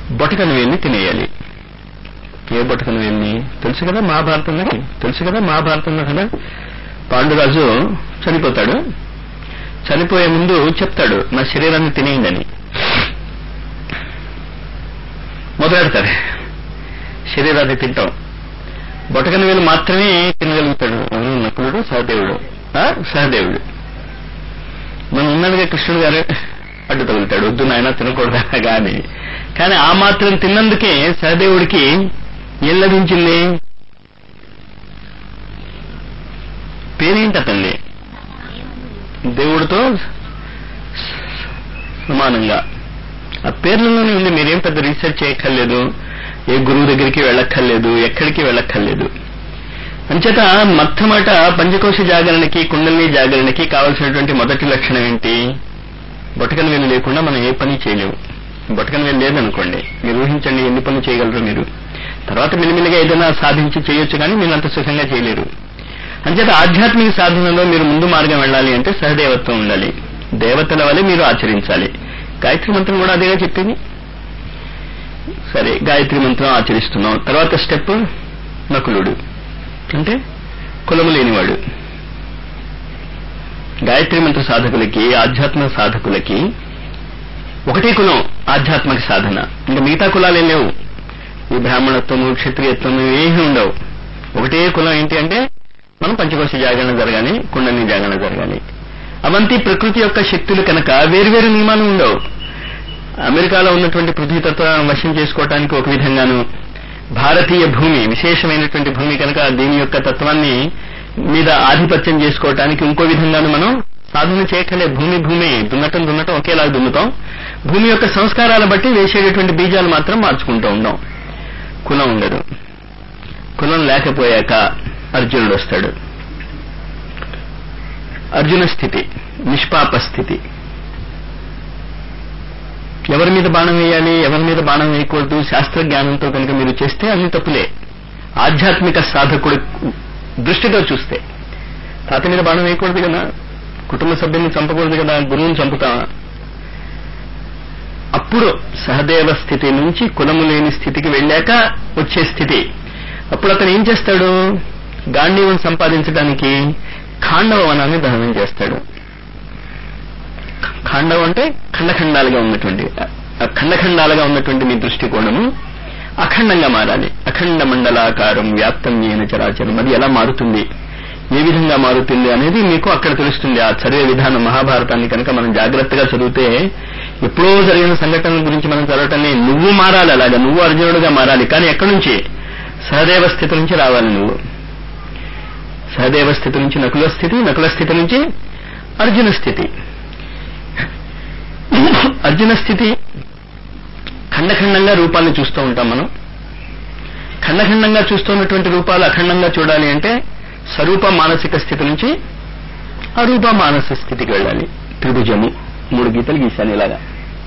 బొటకన వేలిని తినేయాలి ఏ బొటకన వేలిని తెలుసు కదా మహాభారతంలోకి తెలుసు కదా మహాభారతంలో కదా పాండురాజు చనిపోతాడు చనిపోయే ముందు చెప్తాడు నా శరీరాన్ని తినేయండి అని మొదలెడతాడు శరీరాన్ని తింటాం బొటకన వేలు మాత్రమే తినగలుగుతాడు ఎవరు? నకులుడు సహదేవుడు ఆ? సహదేవుడు మనం ఉన్నాడుగా కృష్ణుడు గారు అడ్డు తగులుతాడు వద్దు నాయన తినకూడదా కానీ కానీ ఆ మాత్రం తిన్నందుకే సహదేవుడికి ఏం లభించింది పేరేంటి అతన్ని దేవుడితో సమానంగా ఆ పేర్లలోనే ఉంది మీరేం పెద్ద రీసెర్చ్ చేయక్కర్లేదు ఏ గురువు దగ్గరికి వెళ్ళక్కర్లేదు ఎక్కడికి వెళ్ళక్కర్లేదు అంచేత మొట్టమొదట పంచకోశ జాగరణకి కుండలిని జాగరణకి కావలసినటువంటి మొదటి లక్షణం ఏంటి బొటకన వేలు లేకుండా మనం ఏ పని చేయలేము బొటకన వేలు లేదనుకోండి మీరు ఊహించండి ఎన్ని పనులు చేయగలరు మీరు తర్వాత మెల్లిమెల్లిగా ఏదైనా సాధించి చేయొచ్చు కానీ మీరు అంత సుఖంగా చేయలేరు అంచేత ఆధ్యాత్మిక సాధనలో మీరు ముందు మార్గం వెళ్ళాలి అంటే సహదేవత్వం ఉండాలి దేవతల వలె మీరు ఆచరించాలి గాయత్రి మంత్రం కూడా అదేగా చెప్పింది సరే గాయత్రి మంత్రం ఆచరిస్తున్నాం తర్వాత స్టెప్ నకులుడు అంటే కులము లేనివాడు గాయత్రి మంత్ర సాధకులకి ఆధ్యాత్మిక సాధకులకి ఒకటే కులం ఆధ్యాత్మిక సాధన ఇంకా మిగతా కులాలే లేవు ఈ బ్రాహ్మణత్వము క్షత్రియత్వము ఏమీ ఉండవు ఒకటే కులం ఏంటి అంటే మనం పంచకోశ జాగరణ జరగాలి కుండలిని జాగరణ జరగాలి అవంతి ప్రకృతి యొక్క శక్తులు కనుక వేరువేరు నియమాలు ఉండవు అమెరికాలో ఉన్నటువంటి పృథ్వీతత్వం వశం చేసుకోవటానికి ఒక విధంగాను భారతీయ భూమి విశేషమైనటువంటి భూమి కనుక దీని యొక్క తత్వాన్ని మీద ఆధిపత్యం చేసుకోవటానికి ఇంకో విధంగాను మనం సాధన చేయకలే భూమి భూమి దున్నటం దున్నటం ఒకేలా దున్నుతాం భూమి యొక్క సంస్కారాల బట్టి వేసేటటువంటి బీజాలు మాత్రం మార్చుకుంటూ ఉందాం కులం ఉండదు కులం లేకపోయాక అర్జునుడు వస్తాడు అర్జున స్థితి నిష్పాప స్థితి ఎవరి మీద బాణం వేయాలి ఎవరి మీద బాణం వేయకూడదు శాస్త్ర జ్ఞానంతో కనుక మీరు చేస్తే అన్ని తప్పులే ఆధ్యాత్మిక సాధకుడు దృష్టితో చూస్తే తాత మీద బాణం వేయకూడదు కదా కుటుంబ సభ్యుల్ని చంపకూడదు కదా గురువుని చంపుతామా అప్పుడు సహదేవ స్థితి నుంచి కులము లేని స్థితికి వెళ్ళాక వచ్చే స్థితి అప్పుడు అతను ఏం చేస్తాడు గాంధీవం సంపాదించడానికి ఖాండవ వనాన్ని దహనం చేస్తాడు ఖాండవం అంటే ఖండఖండాలుగా ఉన్నటువంటి ఆ ఖండఖండాలుగా ఉన్నటువంటి మీ దృష్టికోణము అఖండంగా మారాలి అఖండ మండలాకారం వ్యాప్తం అయిన చరాచరం అది ఎలా మారుతుంది ఏ విధంగా మారుతుంది అనేది మీకు అక్కడ తెలుస్తుంది ఆ చదివే విధానం మహాభారతాన్ని కనుక మనం జాగ్రత్తగా చదివితే ఎప్పుడో జరిగిన సంఘటనల గురించి మనం చదవటమే నువ్వు మారాలి అలాగా నువ్వు అర్జునుడుగా మారాలి కానీ ఎక్కడి నుంచి సహదేవ స్థితి నుంచి రావాలి నువ్వు సహదేవ స్థితి నుంచి నకుల స్థితి నకుల స్థితి నుంచి అర్జున స్థితి అర్జున స్థితి ఖండఖండంగా రూపాలను చూస్తూ ఉంటాం మనం ఖండఖండంగా చూస్తున్నటువంటి రూపాలు అఖండంగా చూడాలి అంటే స్వరూప మానసిక స్థితి నుంచి అరూప మానసిక స్థితికి వెళ్ళాలి త్రిభుజము మూడు గీతలు గీశాను ఇలాగా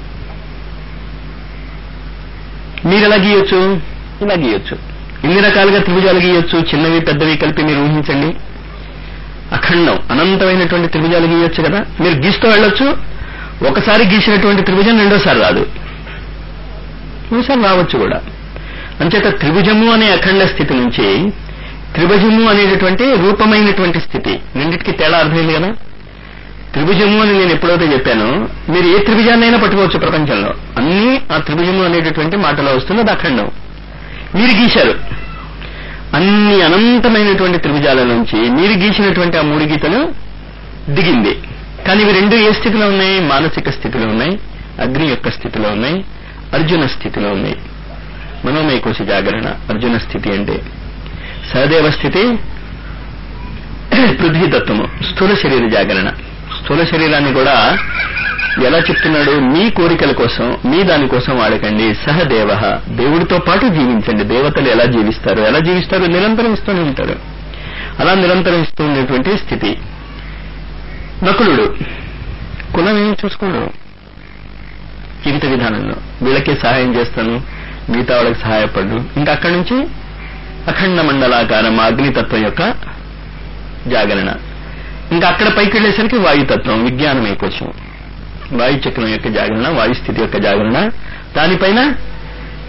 మీరు ఎలా గీయొచ్చు ఇలా గీయొచ్చు ఎన్ని రకాలుగా త్రిభుజాలు గీయొచ్చు చిన్నవి పెద్దవి కలిపి మీరు ఊహించండి అఖండం అనంతమైనటువంటి త్రిభుజాలు గీయొచ్చు కదా మీరు గీస్తూ వెళ్ళొచ్చు ఒకసారి గీసినటువంటి త్రిభుజం రెండోసారి రాదు ఒకసారి రావచ్చు కూడా అంచేత త్రిభుజము అనే అఖండ స్థితి నుంచి త్రిభుజము అనేటటువంటి రూపమైనటువంటి స్థితి రెండింటికి తేడా అర్థమైంది కదా త్రిభుజము అని నేను ఎప్పుడైతే చెప్పానో మీరు ఏ త్రిభుజాన్నైనా పట్టుకోవచ్చు ప్రపంచంలో అన్నీ ఆ త్రిభుజము అనేటటువంటి మాటలో వస్తుంది అది అఖండం మీరు గీశారు అన్ని అనంతమైనటువంటి త్రిభుజాల నుంచి మీరు గీసినటువంటి ఆ మూడు గీతలు దిగింది కానీ ఇవి రెండు ఏ స్థితిలో ఉన్నాయి మానసిక స్థితిలో ఉన్నాయి అగ్ని యొక్క స్థితిలో ఉన్నాయి అర్జున స్థితిలో ఉన్నాయి మనోమయకోశ జాగరణ అర్జున స్థితి అంటే సహదేవ స్థితి పృథ్వీతత్వము స్థూల శరీర జాగరణ స్థూల శరీరాన్ని కూడా ఎలా చెప్తున్నాడు మీ కోరికల కోసం మీ దానికోసం వాడకండి సహదేవ దేవుడితో పాటు జీవించండి దేవతలు ఎలా జీవిస్తారు ఎలా జీవిస్తారు నిరంతరం ఇస్తూనే ఉంటారు అలా నిరంతరం ఇస్తూ ఉండేటువంటి స్థితి నకులుడు కులం ఏమి చూసుకోడు జీవిత విధానంలో వీళ్ళకే సహాయం చేస్తాను మిగతా వాళ్ళకి సహాయపడు ఇంకా అక్కడి నుంచి అఖండ మండలాకారం అగ్నితత్వం యొక్క జాగరణ ఇంకా అక్కడ పైకి వెళ్ళేసరికి వాయుతత్వం విజ్ఞానమే కోసం వాయుచక్రం యొక్క జాగరణ వాయుస్థితి యొక్క జాగరణ దానిపైన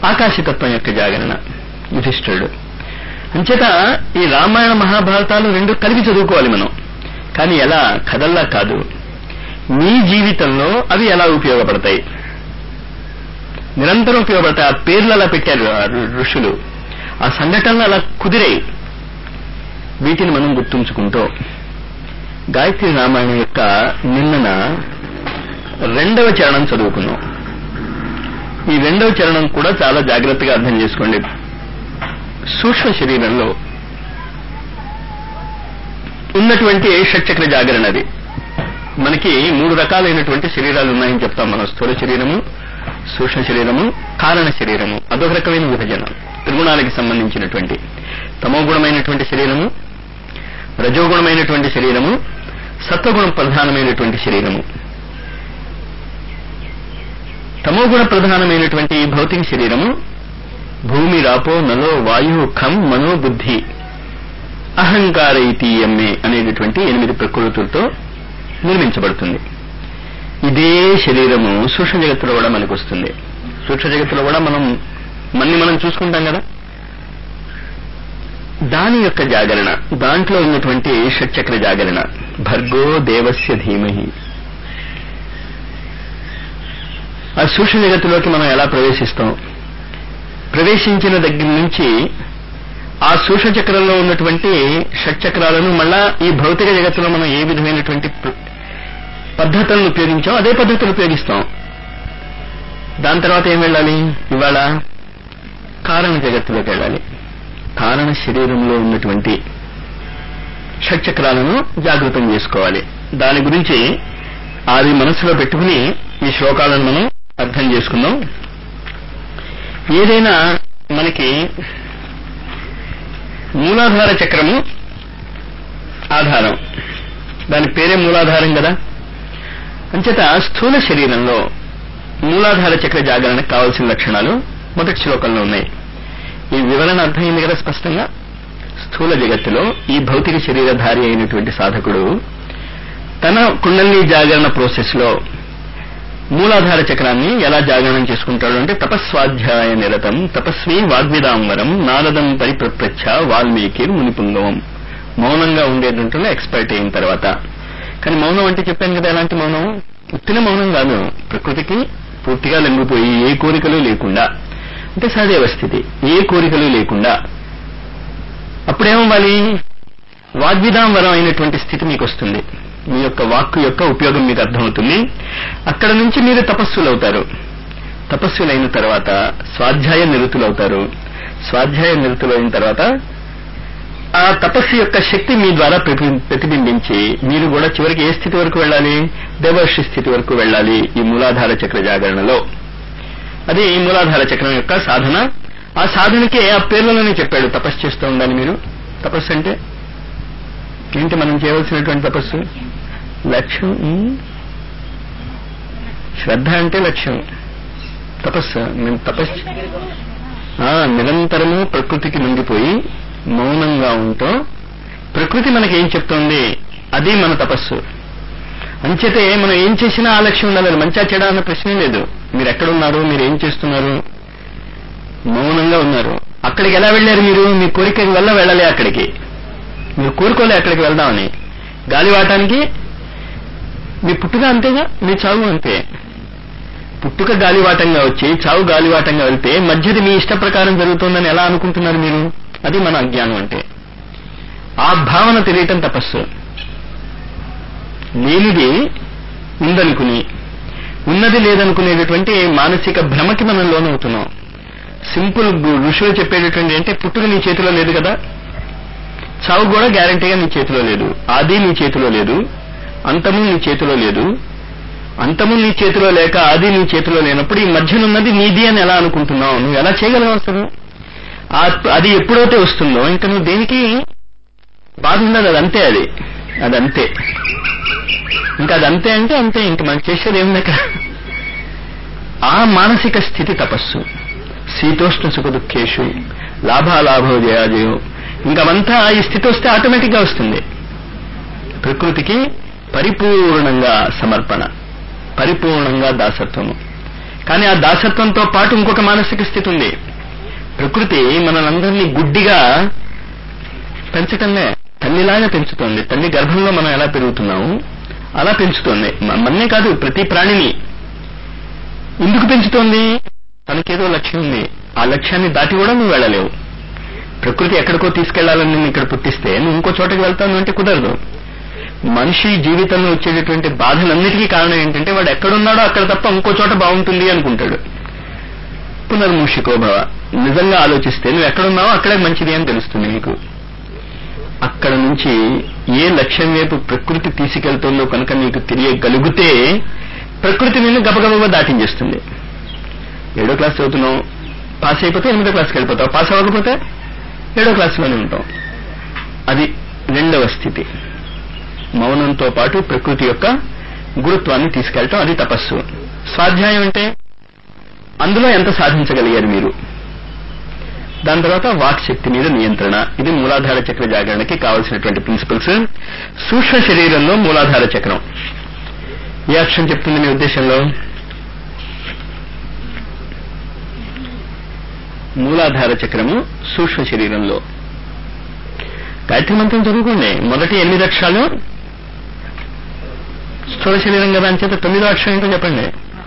ఆకాశతత్వం యొక్క జాగరణ యుధిష్ఠుడు అంచేత ఈ రామాయణ మహాభారతాలు రెండు కలిపి చదువుకోవాలి మనం కానీ ఎలా కథల్లా కాదు మీ జీవితంలో అవి ఎలా ఉపయోగపడతాయి నిరంతరం ఉపయోగపడతాయి ఆ పేర్లు అలా పెట్టారు ఆ ఋ- ఋషులు ఆ సంఘటనలు అలా కుదిరాయి వీటిని మనం గుర్తుంచుకుంటూ గాయత్రి రామాయణం యొక్క నిన్నన రెండవ చరణం చదువుకున్నాం ఈ రెండవ చరణం కూడా చాలా జాగ్రత్తగా అర్థం చేసుకోండి సూక్ష్మ శరీరంలో ఉన్నటువంటి షట్చక్ర జాగరణ అది మనకి మూడు రకాలైనటువంటి శరీరాలు ఉన్నాయని చెప్తాం మనం స్థూల శరీరము సూక్ష్మ శరీరము కారణ శరీరము అదొక రకమైన విభజన త్రిగుణాలకి సంబంధించినటువంటి తమోగుణమైనటువంటి శరీరము రజోగుణమైనటువంటి శరీరము సత్వగుణ ప్రధానమైనటువంటి శరీరము తమోగుణ ప్రధానమైనటువంటి ఈ భౌతిక శరీరము భూమి రాపో నలో వాయు ఖం మనో బుద్ధి అహంకార ఇతీయమ్మే అనేటటువంటి ఎనిమిది ప్రకృతులతో నిర్మించబడుతుంది ఇదే శరీరము సూక్ష్మ జగత్తులో కూడా మనకు వస్తుంది సూక్ష్మ జగత్తులో కూడా మనం మన్ని మనం చూసుకుంటాం కదా దాని యొక్క జాగరణ దాంట్లో ఉన్నటువంటి షట్చక్ర జాగరణ భర్గో దేవస్య ధీమహి ఆ సూక్ష్మ జగత్తులోకి మనం ఎలా ప్రవేశిస్తాం ప్రవేశించిన దగ్గర నుంచి ఆ సూక్ష్మ చక్రంలో ఉన్నటువంటి షట్చక్రాలను మళ్ళా ఈ భౌతిక జగత్తులో మనం ఏ విధమైనటువంటి ప్ర- పద్ధతులను ఉపయోగించాం అదే పద్ధతులు ఉపయోగిస్తాం దాని తర్వాత ఏం వెళ్ళాలి ఇవాళ కారణ జగత్తులోకి వెళ్ళాలి కారణ శరీరంలో ఉన్నటువంటి షట్చక్రాలను జాగృతం చేసుకోవాలి దాని గురించి అది మనసులో పెట్టుకుని ఈ శ్లోకాలను మనం అర్థం చేసుకుందాం ఏదైనా మనకి మూలాధార చక్రము ఆధారం దాని పేరే మూలాధారం కదా అంచేత స్థూల శరీరంలో మూలాధార చక్ర జాగరణకు కావలసిన లక్షణాలు మొదటి శ్లోకంలో ఉన్నాయి ఈ వివరణ అర్థమైంది కదా స్పష్టంగా స్థూల జగత్తులో ఈ భౌతిక శరీరధారి అయినటువంటి సాధకుడు తన కుండలిని జాగరణ ప్రాసెస్ లో మూలాధార చక్రాన్ని ఎలా జాగరణం చేసుకుంటాడు అంటే తపస్వాధ్యాయ నిరతం తపస్వి వాగ్విదాంబరం నారదం పరిప్రప్రచ్ఛ వాల్మీకి మునిపుంగవం మౌనంగా ఉండేటంటే ఎక్స్పర్ట్ అయిన తర్వాత కానీ మౌనం అంటే చెప్పాను కదా ఎలాంటి మౌనం ఉత్తిన మౌనం కాదు ప్రకృతికి పూర్తిగా లొంగిపోయి ఏ కోరికలు లేకుండా అంటే సహదేవ స్థితి ఏ కోరికలు లేకుండా అప్పుడేమవ్వాలి వాగ్విదాంబరం అయినటువంటి స్థితి మీకు వస్తుంది మీ యొక్క వాక్కు యొక్క ఉపయోగం మీకు అర్థమవుతుంది అక్కడ నుంచి మీరు తపస్సులవుతారు తపస్సులైన తర్వాత స్వాధ్యాయ నిరుతులవుతారు స్వాధ్యాయ నిరుతులైన తర్వాత ఆ తపస్సు యొక్క శక్తి మీ ద్వారా ప్రతి- ప్రతిబింబించి మీరు కూడా చివరికి ఏ స్థితి వరకు వెళ్ళాలి దేవర్షి స్థితి వరకు వెళ్ళాలి ఈ మూలాధార చక్ర జాగరణలో అది ఈ మూలాధార చక్రం యొక్క సాధన ఆ సాధనకే ఆ పేర్లలోనే చెప్పాడు తపస్సు చేస్తూ ఉండాలి మీరు తపస్సు అంటే ఏంటి మనం చేయవలసినటువంటి తపస్సు లక్ష్యం ఉమ్. శ్రద్ధ అంటే లక్ష్యం తపస్సు మేము తపస్సు ఆ, నిరంతరము ప్రకృతికి లొంగిపోయి మౌనంగా ఉంటూ ప్రకృతి మనకేం చెప్తోంది అది మన తపస్సు అంచేతే మనం ఏం చేసినా ఆ లక్ష్యం ఉండాలి మంచిగా చెడా అన్న ప్రశ్నే లేదు మీరు ఎక్కడున్నారు మీరు ఏం చేస్తున్నారు మౌనంగా ఉన్నారు అక్కడికి ఎలా వెళ్ళారు మీరు మీ కోరిక వల్ల వెళ్ళలే అక్కడికి మీరు కోరుకోలే అక్కడికి వెళ్దామని గాలివాటానికి మీ పుట్టుక అంతేగా మీ చావు అంతే పుట్టుక గాలివాటంగా వచ్చి చావు గాలివాటంగా వెళ్తే మధ్యది మీ ఇష్ట ప్రకారం జరుగుతుందని ఎలా అనుకుంటున్నారు మీరు అది మన అజ్ఞానం అంటే ఆ భావన తెలియటం తపస్సు లేనిది ఉందనుకుని ఉన్నది లేదనుకునేటటువంటి మానసిక భ్రమకి మనం లోనవుతున్నాం సింపుల్ ఋషులు చెప్పేటటువంటి అంటే పుట్టుక నీ చేతిలో లేదు కదా చావు కూడా గ్యారంటీగా నీ చేతిలో లేదు ఆది నీ చేతిలో లేదు అంతము నీ చేతిలో లేదు అంతము నీ చేతిలో లేక ఆది నీ చేతిలో లేనప్పుడు ఈ మధ్యనున్నది నీది అని ఎలా అనుకుంటున్నావు నువ్వు ఎలా చేయగలవు అసలు ఆ- అది ఎప్పుడైతే వస్తుందో ఇంకా నువ్వు దేనికి బాధ ఉండదు అది అంతే అది అది అంతే ఇంకా అది అంతే అంటే అంతే ఇంక మనం చేసేది ఏముందక ఆ మానసిక స్థితి తపస్సు శీతోష్ణ సుఖ దుఃఖేషు లాభాలాభో జయాజయో ఇంకా అవంతా ఈ స్థితి వస్తే ఆటోమేటిక్ గా వస్తుంది ప్రకృతికి పరిపూర్ణంగా సమర్పణ పరిపూర్ణంగా దాసత్వము కానీ ఆ దాసత్వంతో పాటు ఇంకొక మానసిక స్థితి ఉంది ప్రకృతి మనలందరినీ గుడ్డిగా పెంచటంలే తల్లిలాగా పెంచుతోంది తల్లి గర్భంలో మనం ఎలా పెరుగుతున్నాము అలా పెంచుతోంది మ- మన్నే కాదు ప్రతి ప్రాణిని ఎందుకు పెంచుతోంది తనకేదో లక్ష్యం ఉంది ఆ లక్ష్యాన్ని దాటి కూడా నువ్వు వెళ్ళలేవు ప్రకృతి ఎక్కడికో తీసుకెళ్లాలని నేను ఇక్కడ పుట్టిస్తే నువ్వు ఇంకో చోటకి వెళ్తాను అంటే కుదరదు మనిషి జీవితంలో వచ్చేటటువంటి బాధలన్నిటికీ కారణం ఏంటంటే వాడు ఎక్కడున్నాడో అక్కడ తప్ప ఇంకో చోట బాగుంటుంది అనుకుంటాడు పునర్మూషికో భవ నిజంగా ఆలోచిస్తే నువ్వు ఎక్కడున్నావో అక్కడే మంచిది అని తెలుస్తుంది నీకు అక్కడ నుంచి ఏ లక్ష్యం వైపు ప్రకృతి తీసుకెళ్తుందో కనుక నీకు తెలియగలిగితే ప్రకృతి నిన్ను గబగబగా దాటించేస్తుంది ఏడో క్లాస్ చదువుతున్నావు పాస్ అయిపోతే ఎనిమిదో క్లాస్కి వెళ్ళిపోతావు పాస్ అవ్వకపోతే ఏడో క్లాస్లోనే ఉంటాం అది రెండవ స్థితి మౌనంతో పాటు ప్రకృతి యొక్క గురుత్వాన్ని తీసుకెళ్ళటం అది తపస్సు స్వాధ్యాయం అంటే అందులో ఎంత సాధించగలిగారు మీరు దాని తర్వాత వాక్ శక్తి మీద నియంత్రణ ఇది మూలాధార చక్ర జాగరణకి కావలసినటువంటి ప్రిన్సిపల్స్ సూక్ష్మ శరీరంలో మూలాధార చక్రం ఏ అక్షరం చెప్తుంది మీ ఉద్దేశంలో మూలాధార చక్రము సూక్ష్మ శరీరంలో గాయత్రి మంత్రం చదువుకోండి మొదటి ఎనిమిది అక్షరాలు స్థూల శరీరం కదా అంచేత తొమ్మిదో అక్షరం ఏంటో చెప్పండి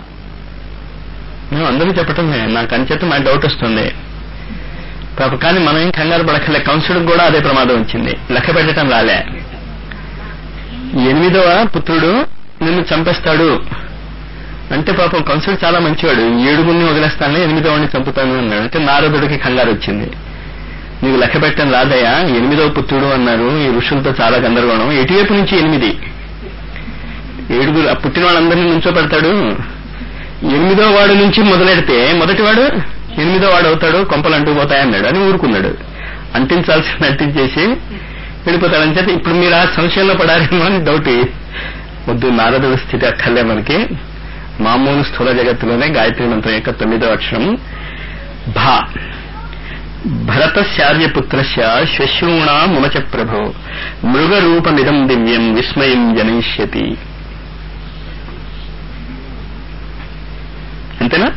మేము అందరూ చెప్పటమే నాకు అంచేత మా డౌట్ వస్తుంది పాప కానీ మనం ఏం కంగారు పడక్కర్లే కౌన్సిలర్ కూడా అదే ప్రమాదం వచ్చింది లెక్క పెట్టడం రాలే ఎనిమిదవ పుత్రుడు నిన్ను చంపేస్తాడు అంటే పాపం కౌన్సిలర్ చాలా మంచివాడు ఏడుగురిని వదిలేస్తాను ఎనిమిదవని చంపుతాను అన్నాడు అంటే నారదుడికి కంగారు వచ్చింది నీకు లెక్క పెట్టడం రాదయ్యా ఎనిమిదవ పుత్రుడు అన్నారు ఈ ఋషులతో చాలా గందరగోళం ఎటువైపు నుంచి ఎనిమిది ఏడుగురు ఆ పుట్టిన వాళ్ళందరినీ నుంచో పెడతాడు ఎనిమిదో వాడు నుంచి మొదలెడితే మొదటివాడు ఎనిమిదో వాడు అవుతాడు కొంపలు అంటుకుపోతాయన్నాడు అని ఊరుకున్నాడు అంటించాల్సిన అంటించేసి వెళ్ళిపోతాడని చెప్పి ఇప్పుడు మీరు ఆ సంశయంలో పడారేమో అని డౌట్ వద్దు నారదుడి స్థితి అక్కర్లే మనకి మామూలు స్థూల జగత్తులోనే గాయత్రి మంత్రం యొక్క తొమ్మిదో అక్షరం భా భరతశార్యపుత్రస్య శ్వశ్రూణా ముమచ ప్రభో మృగరూపమిదం దివ్యం విస్మయం జనయిష్యతి అంతేనా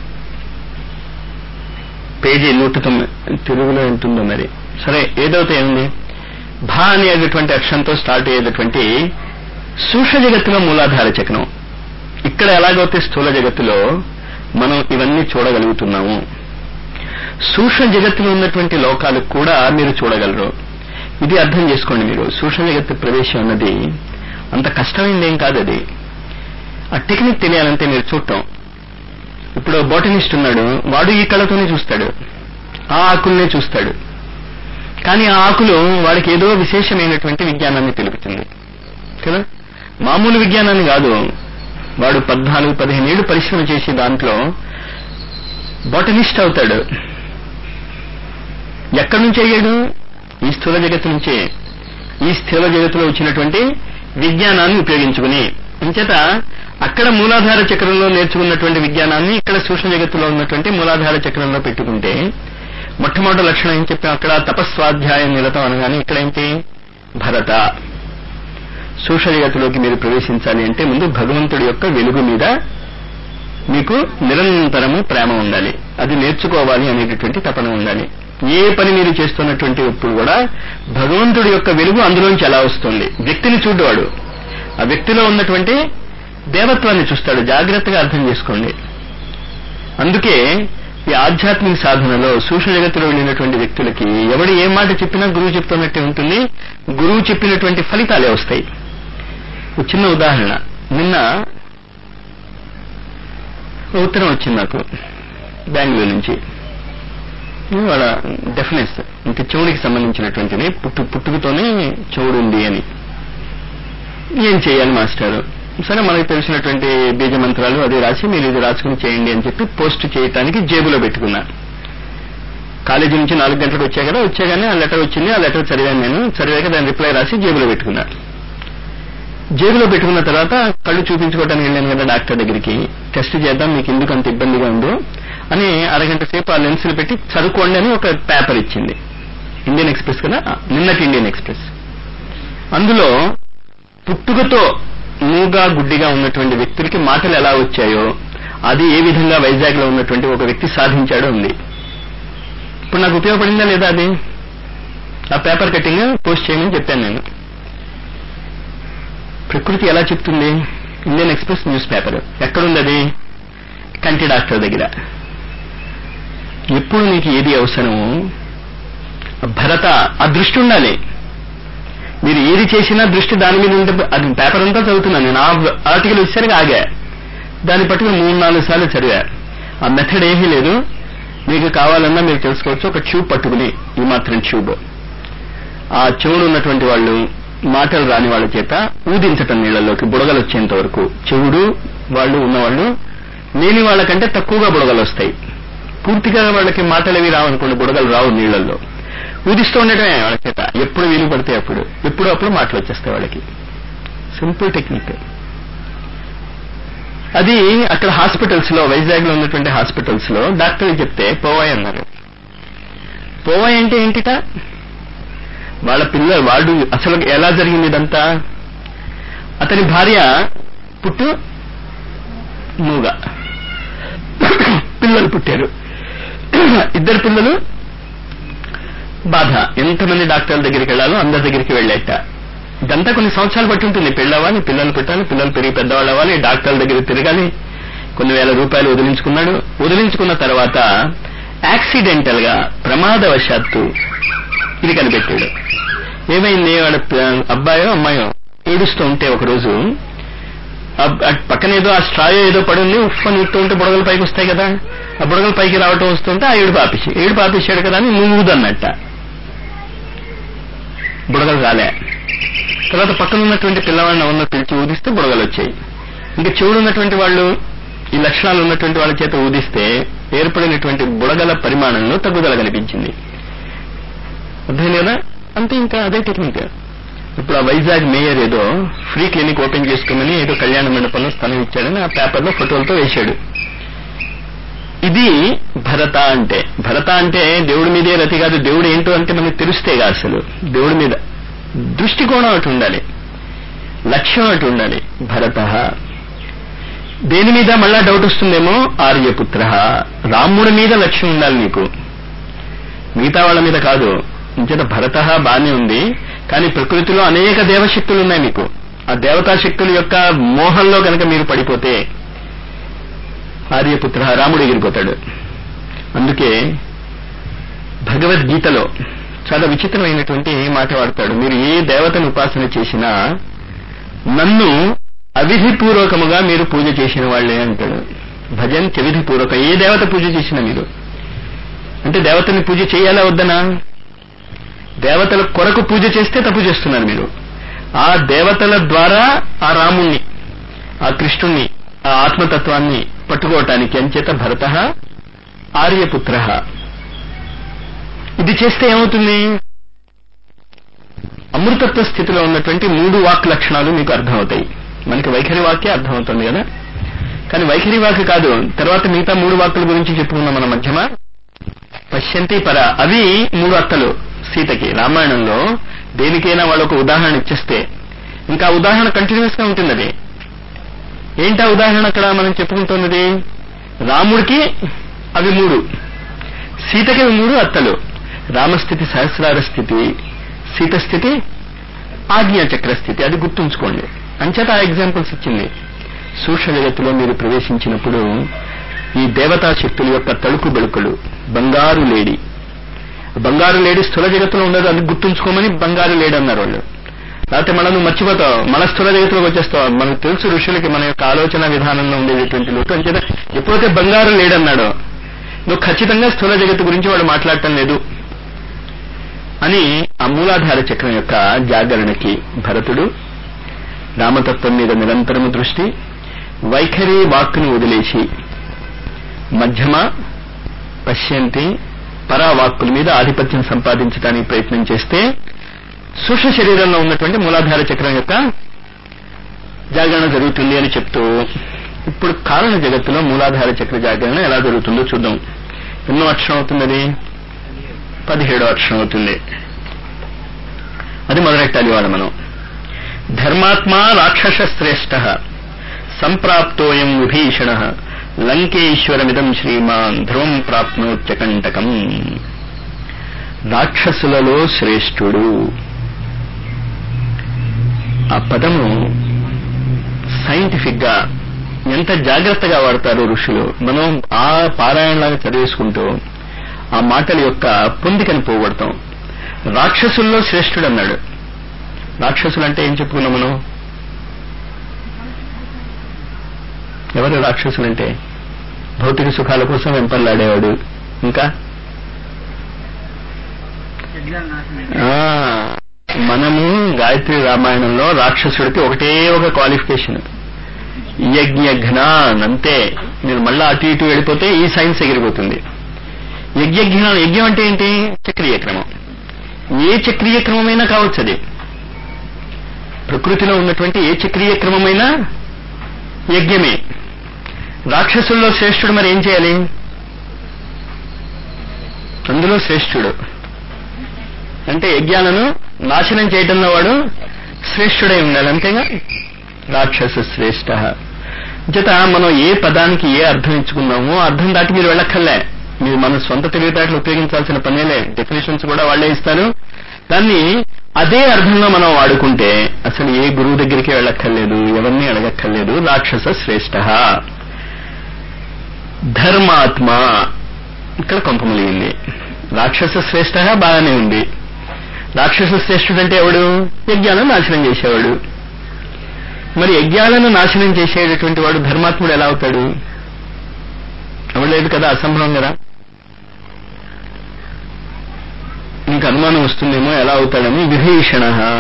పేజీ నూట తొమ్మిది తెలుగులో ఉంటుందో మరి సరే ఏదైతే ఏముంది భా అనేటటువంటి అక్షరంతో స్టార్ట్ అయ్యేటటువంటి సూక్ష్మ జగత్తులో మూలాధార చక్రం ఇక్కడ ఎలాగైతే స్థూల జగత్తులో మనం ఇవన్నీ చూడగలుగుతున్నాము సూక్ష్మ జగత్తులో ఉన్నటువంటి లోకాలు కూడా మీరు చూడగలరు ఇది అర్థం చేసుకోండి మీరు సూక్ష్మ జగత్తు ప్రవేశం అన్నది అంత కష్టమైంది ఏం కాదు అది ఆ టెక్నిక్ తెలియాలంటే మీరు చూడటం ఇప్పుడు బోటనిస్ట్ ఉన్నాడు వాడు ఈ కళతోనే చూస్తాడు ఆ ఆకుల్నే చూస్తాడు కానీ ఆ ఆకులు వాడికి ఏదో విశేషమైనటువంటి విజ్ఞానాన్ని తెలుపుతుంది కదా మామూలు విజ్ఞానాన్ని కాదు వాడు పద్నాలుగు పదిహేను ఏళ్ళు పరిశ్రమ చేసి దాంట్లో బోటనిస్ట్ అవుతాడు ఎక్కడి నుంచి అయ్యాడు ఈ స్థూల జగత్తు నుంచే ఈ స్థూల జగత్తులో వచ్చినటువంటి విజ్ఞానాన్ని ఉపయోగించుకుని అంచేత అక్కడ మూలాధార చక్రంలో నేర్చుకున్నటువంటి విజ్ఞానాన్ని ఇక్కడ సూక్ష్మ జగత్తులో ఉన్నటువంటి మూలాధార చక్రంలో పెట్టుకుంటే మొట్టమొదటి లక్షణం ఏం చెప్పాం అక్కడ తపస్వాధ్యాయం నిరతం అనగానే ఇక్కడ ఏంటి భరత సూక్ష్మ జగత్తులోకి మీరు ప్రవేశించాలి అంటే ముందు భగవంతుడి యొక్క వెలుగు మీద మీకు నిరంతరము ప్రేమ ఉండాలి అది నేర్చుకోవాలి అనేటటువంటి తపన ఉండాలి ఏ పని మీరు చేస్తున్నటువంటి ఇప్పుడు కూడా భగవంతుడి యొక్క వెలుగు అందులోంచి ఎలా వస్తుంది వ్యక్తిని చూడవాడు ఆ వ్యక్తిలో ఉన్నటువంటి దేవత్వాన్ని చూస్తాడు జాగ్రత్తగా అర్థం చేసుకోండి అందుకే ఈ ఆధ్యాత్మిక సాధనలో సూక్ష్మ జగత్తులో వెళ్ళినటువంటి వ్యక్తులకి ఎవడు ఏ మాట చెప్పినా గురువు చెప్తున్నట్టే ఉంటుంది గురువు చెప్పినటువంటి ఫలితాలే వస్తాయి ఒక చిన్న ఉదాహరణ నిన్న ఓ ఉత్తరం వచ్చింది నాకు బెంగళూరు నుంచి వాళ్ళ డెఫినెస్ ఇంక చెవుడికి సంబంధించినటువంటిది పుట్టు పుట్టుకతోనే చెవుడు ఉంది అని ఏం చేయాలి మాస్టారు సరే మనకు తెలిసినటువంటి బీజ మంత్రాలు అది రాసి మీరు ఇది రాసుకుని చేయండి అని చెప్పి పోస్ట్ చేయటానికి జేబులో పెట్టుకున్నా కాలేజీ నుంచి నాలుగు గంటలకు వచ్చా కదా వచ్చాగానే ఆ లెటర్ వచ్చింది ఆ లెటర్ చదివాను నేను చదివాక దాని రిప్లై రాసి జేబులో పెట్టుకున్నా జేబులో పెట్టుకున్న తర్వాత కళ్ళు చూపించుకోవడానికి వెళ్ళాను కదా డాక్టర్ దగ్గరికి టెస్ట్ చేద్దాం మీకు ఎందుకు అంత ఇబ్బందిగా ఉందో అని అరగంట సేపు ఆ లెన్సులు పెట్టి చదువుకోండి అని ఒక పేపర్ ఇచ్చింది ఇండియన్ ఎక్స్ప్రెస్ కదా నిన్నటి ఇండియన్ ఎక్స్ప్రెస్ అందులో పుట్టుకతో మూగా గుడ్డిగా ఉన్నటువంటి వ్యక్తులకి మాటలు ఎలా వచ్చాయో అది ఏ విధంగా వైజాగ్ లో ఉన్నటువంటి ఒక వ్యక్తి సాధించాడో ఉంది ఇప్పుడు నాకు ఉపయోగపడిందా లేదా అది ఆ పేపర్ కటింగ్ పోస్ట్ చేయమని చెప్పాను నేను ప్రకృతి ఎలా చెప్తుంది ఇండియన్ ఎక్స్ప్రెస్ న్యూస్ పేపర్ ఎక్కడుంది అది కంటి డాక్టర్ దగ్గర ఎప్పుడు నీకు ఏది అవసరమో భరత ఆ దృష్టి ఉండాలి మీరు ఏది చేసినా దృష్టి దాని మీద ఉంటే అది పేపర్ అంతా చదువుతున్నాను నేను ఆ ఆర్టికల్ వచ్చేసరికి ఆగా దాన్ని పట్టుకుని మూడు నాలుగు సార్లు చదివా ఆ మెథడ్ ఏమీ లేదు మీకు కావాలన్నా మీరు తెలుసుకోవచ్చు ఒక ట్యూబ్ పట్టుకుని ఈ మాత్రం ట్యూబ్ ఆ చెవుడు ఉన్నటువంటి వాళ్ళు మాటలు రాని వాళ్ళ చేత ఊదించటం నీళ్లలోకి బుడగలు వచ్చేంత వరకు చెవుడు వాళ్ళు ఉన్నవాళ్ళు లేని వాళ్ళకంటే తక్కువగా బుడగలు వస్తాయి పూర్తిగా వాళ్ళకి మాటలు రావనుకోండి బుడగలు రావు నీళ్లలో ఊదిస్తూ ఉండటమే వాళ్ళ చేత ఎప్పుడు వీలు పడితే అప్పుడు ఎప్పుడు అప్పుడు మాటలు వచ్చేస్తాయి వాళ్ళకి సింపుల్ టెక్నిక్ అది అక్కడ హాస్పిటల్స్ లో వైజాగ్ లో ఉన్నటువంటి హాస్పిటల్స్ లో డాక్టర్ చెప్తే పోవాయి అన్నారు పోవాయి అంటే ఏంటిట వాళ్ళ పిల్లలు వాళ్ళు అసలు ఎలా జరిగింది ఇదంతా అతని భార్య పుట్టు మూగ పిల్లలు పుట్టారు ఇద్దరు పిల్లలు బాధ ఎంతమంది డాక్టర్ల దగ్గరికి వెళ్ళాలో అందరి దగ్గరికి వెళ్ళేట ఇదంతా కొన్ని సంవత్సరాలు పట్టి ఉంటుంది పెళ్ళవ్వాలి పిల్లలు పెట్టాలి పిల్లలు పెరిగి పెద్దవాళ్ళు అవ్వాలి డాక్టర్ల దగ్గర తిరగాలి కొన్ని వేల రూపాయలు వదిలించుకున్నాడు వదిలించుకున్న తర్వాత యాక్సిడెంటల్ గా ప్రమాదవశాత్తు ఇది కనిపెట్టాడు ఏమైంది వాడు అబ్బాయో అమ్మాయో ఏడుస్తూ ఉంటే ఒకరోజు పక్కన ఏదో ఆ స్ట్రాయో ఏదో పడుంది ఉఫ్ అని ఉత్తూ ఉంటే బుడగలు పైకి వస్తాయి కదా ఆ బుడగలు పైకి రావటం వస్తుంటే ఆ ఏడు పాపేసి ఏడు పాపేసాడు కదా అని నువ్వు ఊదన్నట్ట బుడగలు రాలే తర్వాత పక్కన ఉన్నటువంటి పిల్లవాడిని ఎవరినో పిలిచి ఊదిస్తే బుడగలు వచ్చాయి ఇంకా చెవుడు ఉన్నటువంటి వాళ్ళు ఈ లక్షణాలు ఉన్నటువంటి వాళ్ళ చేత ఊదిస్తే ఏర్పడినటువంటి బుడగల పరిమాణంలో తగ్గుదల కనిపించింది అర్థం కదా అంతే ఇంకా అదే టెక్నిక్ ఇప్పుడు ఆ వైజాగ్ మేయర్ ఏదో ఫ్రీ క్లినిక్ ఓపెన్ చేసుకోమని ఏదో కళ్యాణ మండపంలో స్థలం ఇచ్చాడని ఆ పేపర్లో ఫోటోలతో వేశాడు ఇది భరత అంటే భరత అంటే దేవుడి మీదే రతి కాదు దేవుడు ఏంటో అంటే మనకు తెలుస్తేగా అసలు దేవుడి మీద దృష్టికోణం అటు ఉండాలి లక్ష్యం అటు ఉండాలి భరత దేని మీద మళ్ళా డౌట్ వస్తుందేమో ఆర్యపుత్ర రాముడి మీద లక్ష్యం ఉండాలి నీకు మిగతా వాళ్ళ మీద కాదు ఇంచేత భరత బానే ఉంది కానీ ప్రకృతిలో అనేక దేవశక్తులు ఉన్నాయి మీకు ఆ దేవతా శక్తుల యొక్క మోహంలో కనుక మీరు పడిపోతే ఆర్యపుత్ర రాముడు ఎగిరిపోతాడు అందుకే భగవద్గీతలో చాలా విచిత్రమైనటువంటి మాట వాడతాడు మీరు ఏ దేవతను ఉపాసన చేసినా నన్ను అవిధిపూర్వకముగా మీరు పూజ చేసిన వాళ్లే అంటాడు భజన్ విధిపూర్వక ఏ దేవత పూజ చేసినా మీరు అంటే దేవతని పూజ చేయాలా వద్దనా దేవతల కొరకు పూజ చేస్తే తప్పు చేస్తున్నారు మీరు ఆ దేవతల ద్వారా ఆ రాముణ్ణి ఆ కృష్ణుణ్ణి ఆ ఆత్మతత్వాన్ని పట్టుకోవటానికి అంచేత భరత ఆర్యపుత్ర ఇది చేస్తే ఏమవుతుంది అమృతత్వ స్థితిలో ఉన్నటువంటి మూడు వాక్ లక్షణాలు మీకు అర్థమవుతాయి మనకి వైఖరి వాక్యే అర్థమవుతుంది కదా కానీ వైఖరి వాక్ కాదు తర్వాత మిగతా మూడు వాక్కుల గురించి చెప్పుకున్నాం మన మధ్యమ పశ్యంతి పర అవి మూడు అత్తలు సీతకి రామాయణంలో దేనికైనా వాళ్ళు ఒక ఉదాహరణ ఇచ్చేస్తే ఇంకా ఉదాహరణ కంటిన్యూస్ గా ఉంటుంది అది ఏంటా ఉదాహరణ అక్కడ మనం చెప్పుకుంటున్నది రాముడికి అవి మూడు సీతకి అవి మూడు అత్తలు రామస్థితి సహస్రార స్థితి సీత స్థితి ఆజ్ఞాచక్ర స్థితి అది గుర్తుంచుకోండి అంచేత ఆ ఎగ్జాంపుల్స్ ఇచ్చింది సూక్ష్మ జగత్తులో మీరు ప్రవేశించినప్పుడు ఈ దేవతా శక్తుల యొక్క తలుకు బెళుకలు బంగారు లేడి బంగారు లేడి స్థూల జగత్తులో ఉండదు అది గుర్తుంచుకోమని బంగారు లేడి అన్నారు వాళ్ళు లేకపోతే మనం నువ్వు మర్చిపోతావు మన స్థూల జగత్తులోకి వచ్చేస్తావు మనకు తెలుసు ఋషులకి మన యొక్క ఆలోచన విధానంలో ఉండేటటువంటి లోటు అంచేత ఎప్పుడైతే బంగారు లేడన్నాడో నువ్వు ఖచ్చితంగా స్థూల జగత్తు గురించి వాడు మాట్లాడటం లేదు అని ఆ మూలాధార చక్రం యొక్క జాగరణకి భరతుడు రామతత్వం మీద నిరంతరము దృష్టి వైఖరి వాక్కును వదిలేసి మధ్యమ పశ్యంతి పరావాక్కుల మీద ఆధిపత్యం సంపాదించడానికి ప్రయత్నం చేస్తే సూక్ష్మ శరీరంలో ఉన్నటువంటి మూలాధార చక్రం యొక్క జాగరణ జరుగుతుంది అని చెప్తూ ఇప్పుడు కారణ జగత్తులో మూలాధార చక్ర జాగరణ ఎలా జరుగుతుందో చూద్దాం ఎన్నో అక్షరం అవుతుంది పదిహేడో అక్షరం అవుతుంది అది మొదలెట్టాలి వాళ్ళు మనం ధర్మాత్మా రాక్షస శ్రేష్ఠ సంప్రాప్తోయం విభీషణ లంకేశ్వరమిదం శ్రీమాన్ ధ్రువం ప్రాప్నోత్యకంటకం రాక్షసులలో శ్రేష్ఠుడు ఆ పదము సైంటిఫిక్ గా ఎంత జాగ్రత్తగా వాడతారు ఋషులు మనం ఆ పారాయణలాగా చదివేసుకుంటూ ఆ మాటల యొక్క పొందికని పోగొడతాం రాక్షసుల్లో శ్రేష్ఠుడు అన్నాడు రాక్షసులు అంటే ఏం చెప్పుకున్నాం మనం ఎవరు రాక్షసులంటే భౌతిక సుఖాల కోసం వెంపర్లాడేవాడు ఇంకా ఆ, మనము గాయత్రి రామాయణంలో రాక్షసుడికి ఒకటే ఒక క్వాలిఫికేషన్ యజ్ఞ ఘ్నాన్ అంతే మీరు మళ్ళా అటు ఇటు వెళ్ళిపోతే ఈ సైన్స్ ఎగిరిపోతుంది యజ్ఞ ఘ్నాన్ యజ్ఞం అంటే ఏంటి చక్రీయ క్రమం ఏ చక్రీయ క్రమమైనా కావచ్చు అది ప్రకృతిలో ఉన్నటువంటి ఏ చక్రీయ క్రమమైనా యజ్ఞమే రాక్షసుల్లో శ్రేష్ఠుడు మరి ఏం చేయాలి అందులో శ్రేష్ఠుడు అంటే యజ్ఞాలను నాశనం చేయటంలో వాడు శ్రేష్ఠుడై ఉండాలి అంతేగా రాక్షస శ్రేష్ఠ చేత మనం ఏ పదానికి ఏ అర్థం ఇచ్చుకున్నామో ఆ అర్థం దాటి మీరు వెళ్ళక్కర్లే మీరు మన సొంత తెలివితేటలు ఉపయోగించాల్సిన పనేలే డెఫినేషన్స్ కూడా వాళ్లే ఇస్తారు దాన్ని అదే అర్థంలో మనం వాడుకుంటే అసలు ఏ గురువు దగ్గరికి వెళ్ళక్కర్లేదు ఎవరిని అడగక్కర్లేదు రాక్షస శ్రేష్ఠ ధర్మాత్మ ఇక్కడ కొంపములిగింది రాక్షస శ్రేష్ఠ బాగానే ఉంది రాక్షస శ్రేష్ఠుడు అంటే ఎవడు యజ్ఞాలను నాశనం చేసేవాడు మరి యజ్ఞాలను నాశనం చేసేటటువంటి వాడు ధర్మాత్ముడు ఎలా అవుతాడు అవలేదు కదా అసంభవం కదా నీకు అనుమానం వస్తుందేమో ఎలా అవుతాడని విభీషణ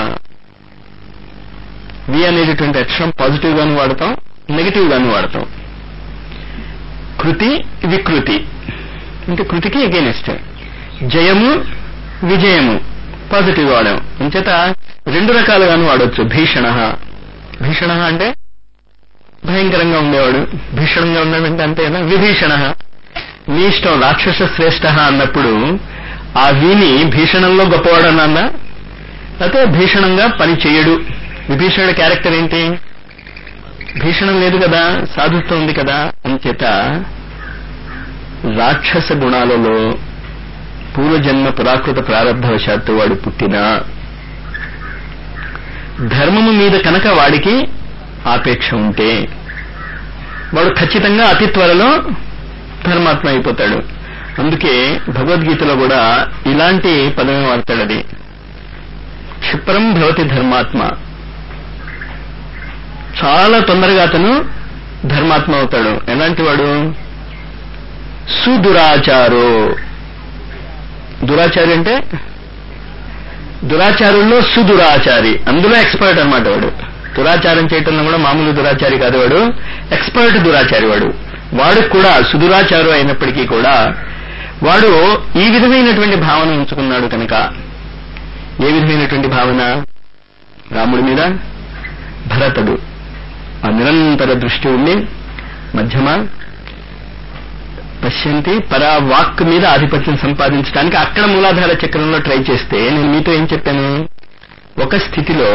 వి అనేటటువంటి అక్షరం పాజిటివ్ గాను వాడతాం నెగిటివ్ గాను వాడతాం కృతి వికృతి అంటే కృతికి అగేనెస్ట్ జయము విజయము పాజిటివ్ వాడాం అంచేత రెండు రకాలుగాను వాడవచ్చు భీషణ భీషణ అంటే భయంకరంగా ఉండేవాడు భీషణంగా ఉన్నాడంటే అంతేనా విభీషణ నీ ఇష్టం రాక్షస శ్రేష్ఠ అన్నప్పుడు ఆ వీని భీషణంలో గొప్పవాడు అన్నా లేకపోతే భీషణంగా పని చేయడు విభీషణుడి క్యారెక్టర్ ఏంటి భీషణం లేదు కదా సాధుత్వం ఉంది కదా అంచేత రాక్షస గుణాలలో పూర్వజన్మ పురాకృత ప్రారంభవశాత్తు వాడు పుట్టినా ధర్మము మీద కనుక వాడికి ఆపేక్ష ఉంటే వాడు ఖచ్చితంగా అతి త్వరలో ధర్మాత్మ అయిపోతాడు అందుకే భగవద్గీతలో కూడా ఇలాంటి పదమే వాడతాడు అది క్షిప్రం భవతి ధర్మాత్మ చాలా తొందరగా అతను ధర్మాత్మ అవుతాడు ఎలాంటి వాడు సుదురాచారో దురాచారి అంటే దురాచారుల్లో సుదురాచారి అందులో ఎక్స్పర్ట్ అన్నమాట వాడు దురాచారం చేయటంలో కూడా మామూలు దురాచారి కాదు వాడు ఎక్స్పర్ట్ దురాచారి వాడు వాడు కూడా సుదురాచారు అయినప్పటికీ కూడా వాడు ఈ విధమైనటువంటి భావన ఉంచుకున్నాడు కనుక ఏ విధమైనటువంటి భావన రాముడి మీద భరతుడు ఆ నిరంతర దృష్టి ఉండి మధ్యమ పశ్యంతి పరా వాక్ మీద ఆధిపత్యం సంపాదించడానికి అక్కడ మూలాధార చక్రంలో ట్రై చేస్తే నేను మీతో ఏం చెప్పాను ఒక స్థితిలో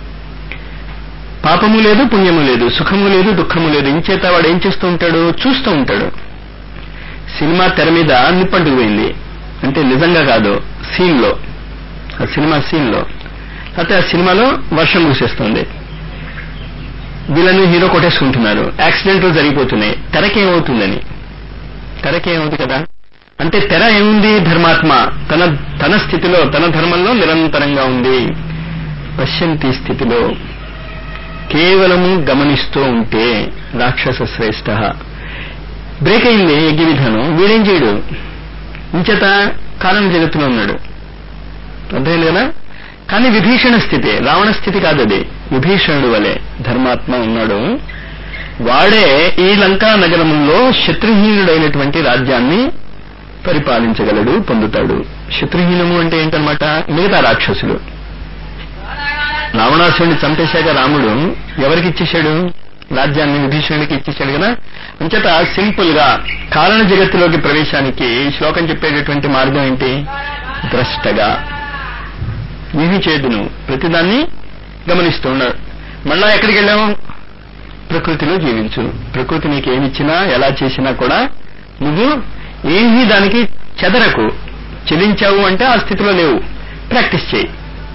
పాపము లేదు పుణ్యము లేదు సుఖము లేదు దుఃఖము లేదు ఇంచేత వాడు ఏం చేస్తూ ఉంటాడు చూస్తూ ఉంటాడు సినిమా తెర మీద నిప్పంటుకుపోయింది అంటే నిజంగా కాదు సీన్ లో ఆ సినిమా సీన్ లో అయితే ఆ సినిమాలో వర్షం కురిసేస్తుంది వీళ్ళని హీరో కొట్టేసుకుంటున్నారు యాక్సిడెంట్లు జరిగిపోతున్నాయి తెరకేమవుతుందని తెరకేమవుతుంది కదా అంటే తెర ఏముంది ధర్మాత్మ తన తన స్థితిలో తన ధర్మంలో నిరంతరంగా ఉంది పశ్యంతి స్థితిలో కేవలము గమనిస్తూ ఉంటే రాక్షస శ్రేష్ఠ బ్రేక్ అయింది యజ్ఞ విధానం వీడేం చేయడు ఇంచేత కారణ జగత్తులో ఉన్నాడు అర్థమైంది కదా కానీ విభీషణ స్థితి రావణ స్థితి కాదు అది విభీషణుడు వలె ధర్మాత్మ ఉన్నాడు వాడే ఈ లంకా నగరంలో శత్రుహీనుడైనటువంటి రాజ్యాన్ని పరిపాలించగలడు పొందుతాడు శత్రుహీనము అంటే ఏంటనమాట మిగతా రాక్షసులు రావణాసురుడిని చంపేశాక రాముడు ఎవరికి ఇచ్చేశాడు రాజ్యాన్ని విభీషణుడికి ఇచ్చేశాడు కదా అంచేత సింపుల్ గా కారణ జగత్తులోకి ప్రవేశానికి ఈ శ్లోకం చెప్పేటటువంటి మార్గం ఏంటి ద్రష్టగా ఏమీ చేయదు నువ్వు ప్రతిదాన్ని గమనిస్తూ ఉన్నాడు మళ్ళా ఎక్కడికి వెళ్ళాము ప్రకృతిలో జీవించు ప్రకృతి నీకు ఏమిచ్చినా ఎలా చేసినా కూడా నువ్వు ఏమీ దానికి చెదరకు చెలించావు అంటే ఆ స్థితిలో లేవు ప్రాక్టీస్ చేయి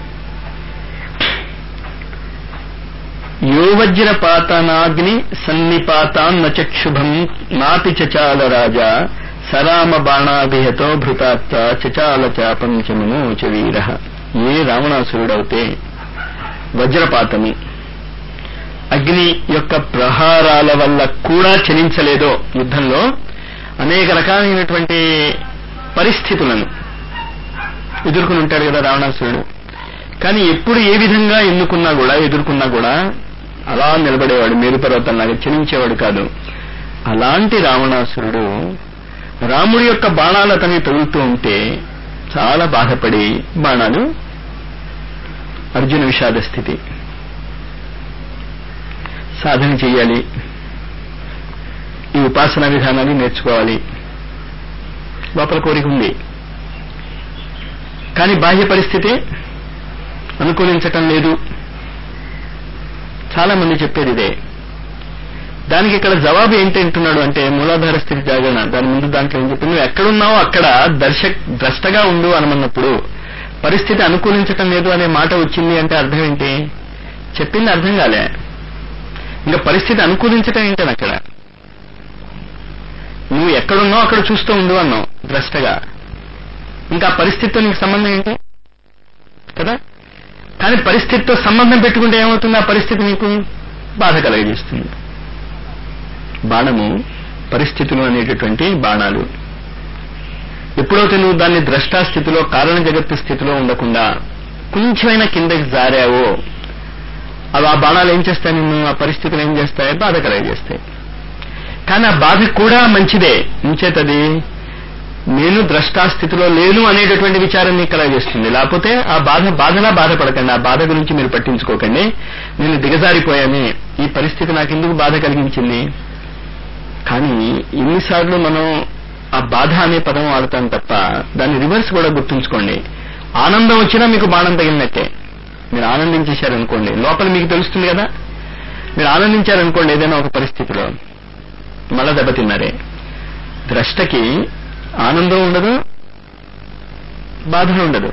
యోవజ్రపాతనాగ్ని సన్నిపాతాన్న చక్షుభం నాపి చచాల రాజా సరామ బాణాభిహతో భృతాత్త చచాల చాపంచమనోచ వీర ఏ రావణాసురుడవుతే వజ్రపాతము అగ్ని యొక్క ప్రహారాల వల్ల కూడా చలించలేదో యుద్ధంలో అనేక రకాలైనటువంటి పరిస్థితులను ఎదుర్కొని ఉంటాడు కదా రావణాసురుడు కానీ ఎప్పుడు ఏ విధంగా ఎన్నుకున్నా కూడా ఎదుర్కొన్నా కూడా అలా నిలబడేవాడు మేరు పర్వతంలాగా చలించేవాడు కాదు అలాంటి రావణాసురుడు రాముడి యొక్క బాణాలు అతన్ని తగులుతూ ఉంటే చాలా బాధపడి బాణాలు అర్జున విషాద స్థితి సాధన చెయ్యాలి ఈ ఉపాసనా విధానాన్ని నేర్చుకోవాలి లోపల కోరిక ఉంది కానీ బాహ్య పరిస్థితి అనుకూలించటం లేదు చాలా మంది చెప్పేది ఇదే దానికి ఇక్కడ జవాబు ఏంటి అంటున్నాడు అంటే మూలాధార స్థితి జాగరణ దాని ముందు దాంట్లో ఏం చెప్పి నువ్వు ఎక్కడున్నావో అక్కడ దర్శ ద్రష్టగా ఉండు అనమన్నప్పుడు పరిస్థితి అనుకూలించటం లేదు అనే మాట వచ్చింది అంటే అర్థం ఏంటి చెప్పింది అర్థం కాలే ఇంకా పరిస్థితి అనుకూలించటం ఏంటని అక్కడ నువ్వు ఎక్కడున్నావు అక్కడ చూస్తూ ఉండు అన్నావు ద్రష్టగా ఇంకా ఆ పరిస్థితితో నీకు సంబంధం ఏంటి కదా కానీ పరిస్థితితో సంబంధం పెట్టుకుంటే ఏమవుతుంది ఆ పరిస్థితి నీకు బాధ కలగజేస్తుంది బాణము పరిస్థితులు అనేటటువంటి బాణాలు ఎప్పుడైతే నువ్వు దాన్ని ద్రష్టా స్థితిలో కారణ జగత్తు స్థితిలో ఉండకుండా కొంచెమైనా కిందకి జారావో అవి ఆ బాణాలు ఏం చేస్తాయి నిన్ను ఆ పరిస్థితులు ఏం చేస్తాయి బాధ కలగజేస్తాయి కానీ ఆ బాధ కూడా మంచిదే ఉంచేతది నేను ద్రష్టా స్థితిలో లేను అనేటటువంటి విచారం నీకు కలగజేస్తుంది లేకపోతే ఆ బాధ బాధలా బాధపడకండి ఆ బాధ గురించి మీరు పట్టించుకోకండి నేను దిగజారిపోయాను ఈ పరిస్థితి నాకు ఎందుకు బాధ కలిగించింది కానీ ఎన్నిసార్లు మనం ఆ బాధ అనే పదం వాడతాం తప్ప దాని రివర్స్ కూడా గుర్తుంచుకోండి ఆనందం వచ్చినా మీకు బాణం తగిలినట్టే మీరు ఆనందించేశారనుకోండి లోపల మీకు తెలుస్తుంది కదా మీరు ఆనందించారనుకోండి ఏదైనా ఒక పరిస్థితిలో మళ్ళా దెబ్బతిన్నారే ద్రష్టకి ఆనందం ఉండదు బాధ ఉండదు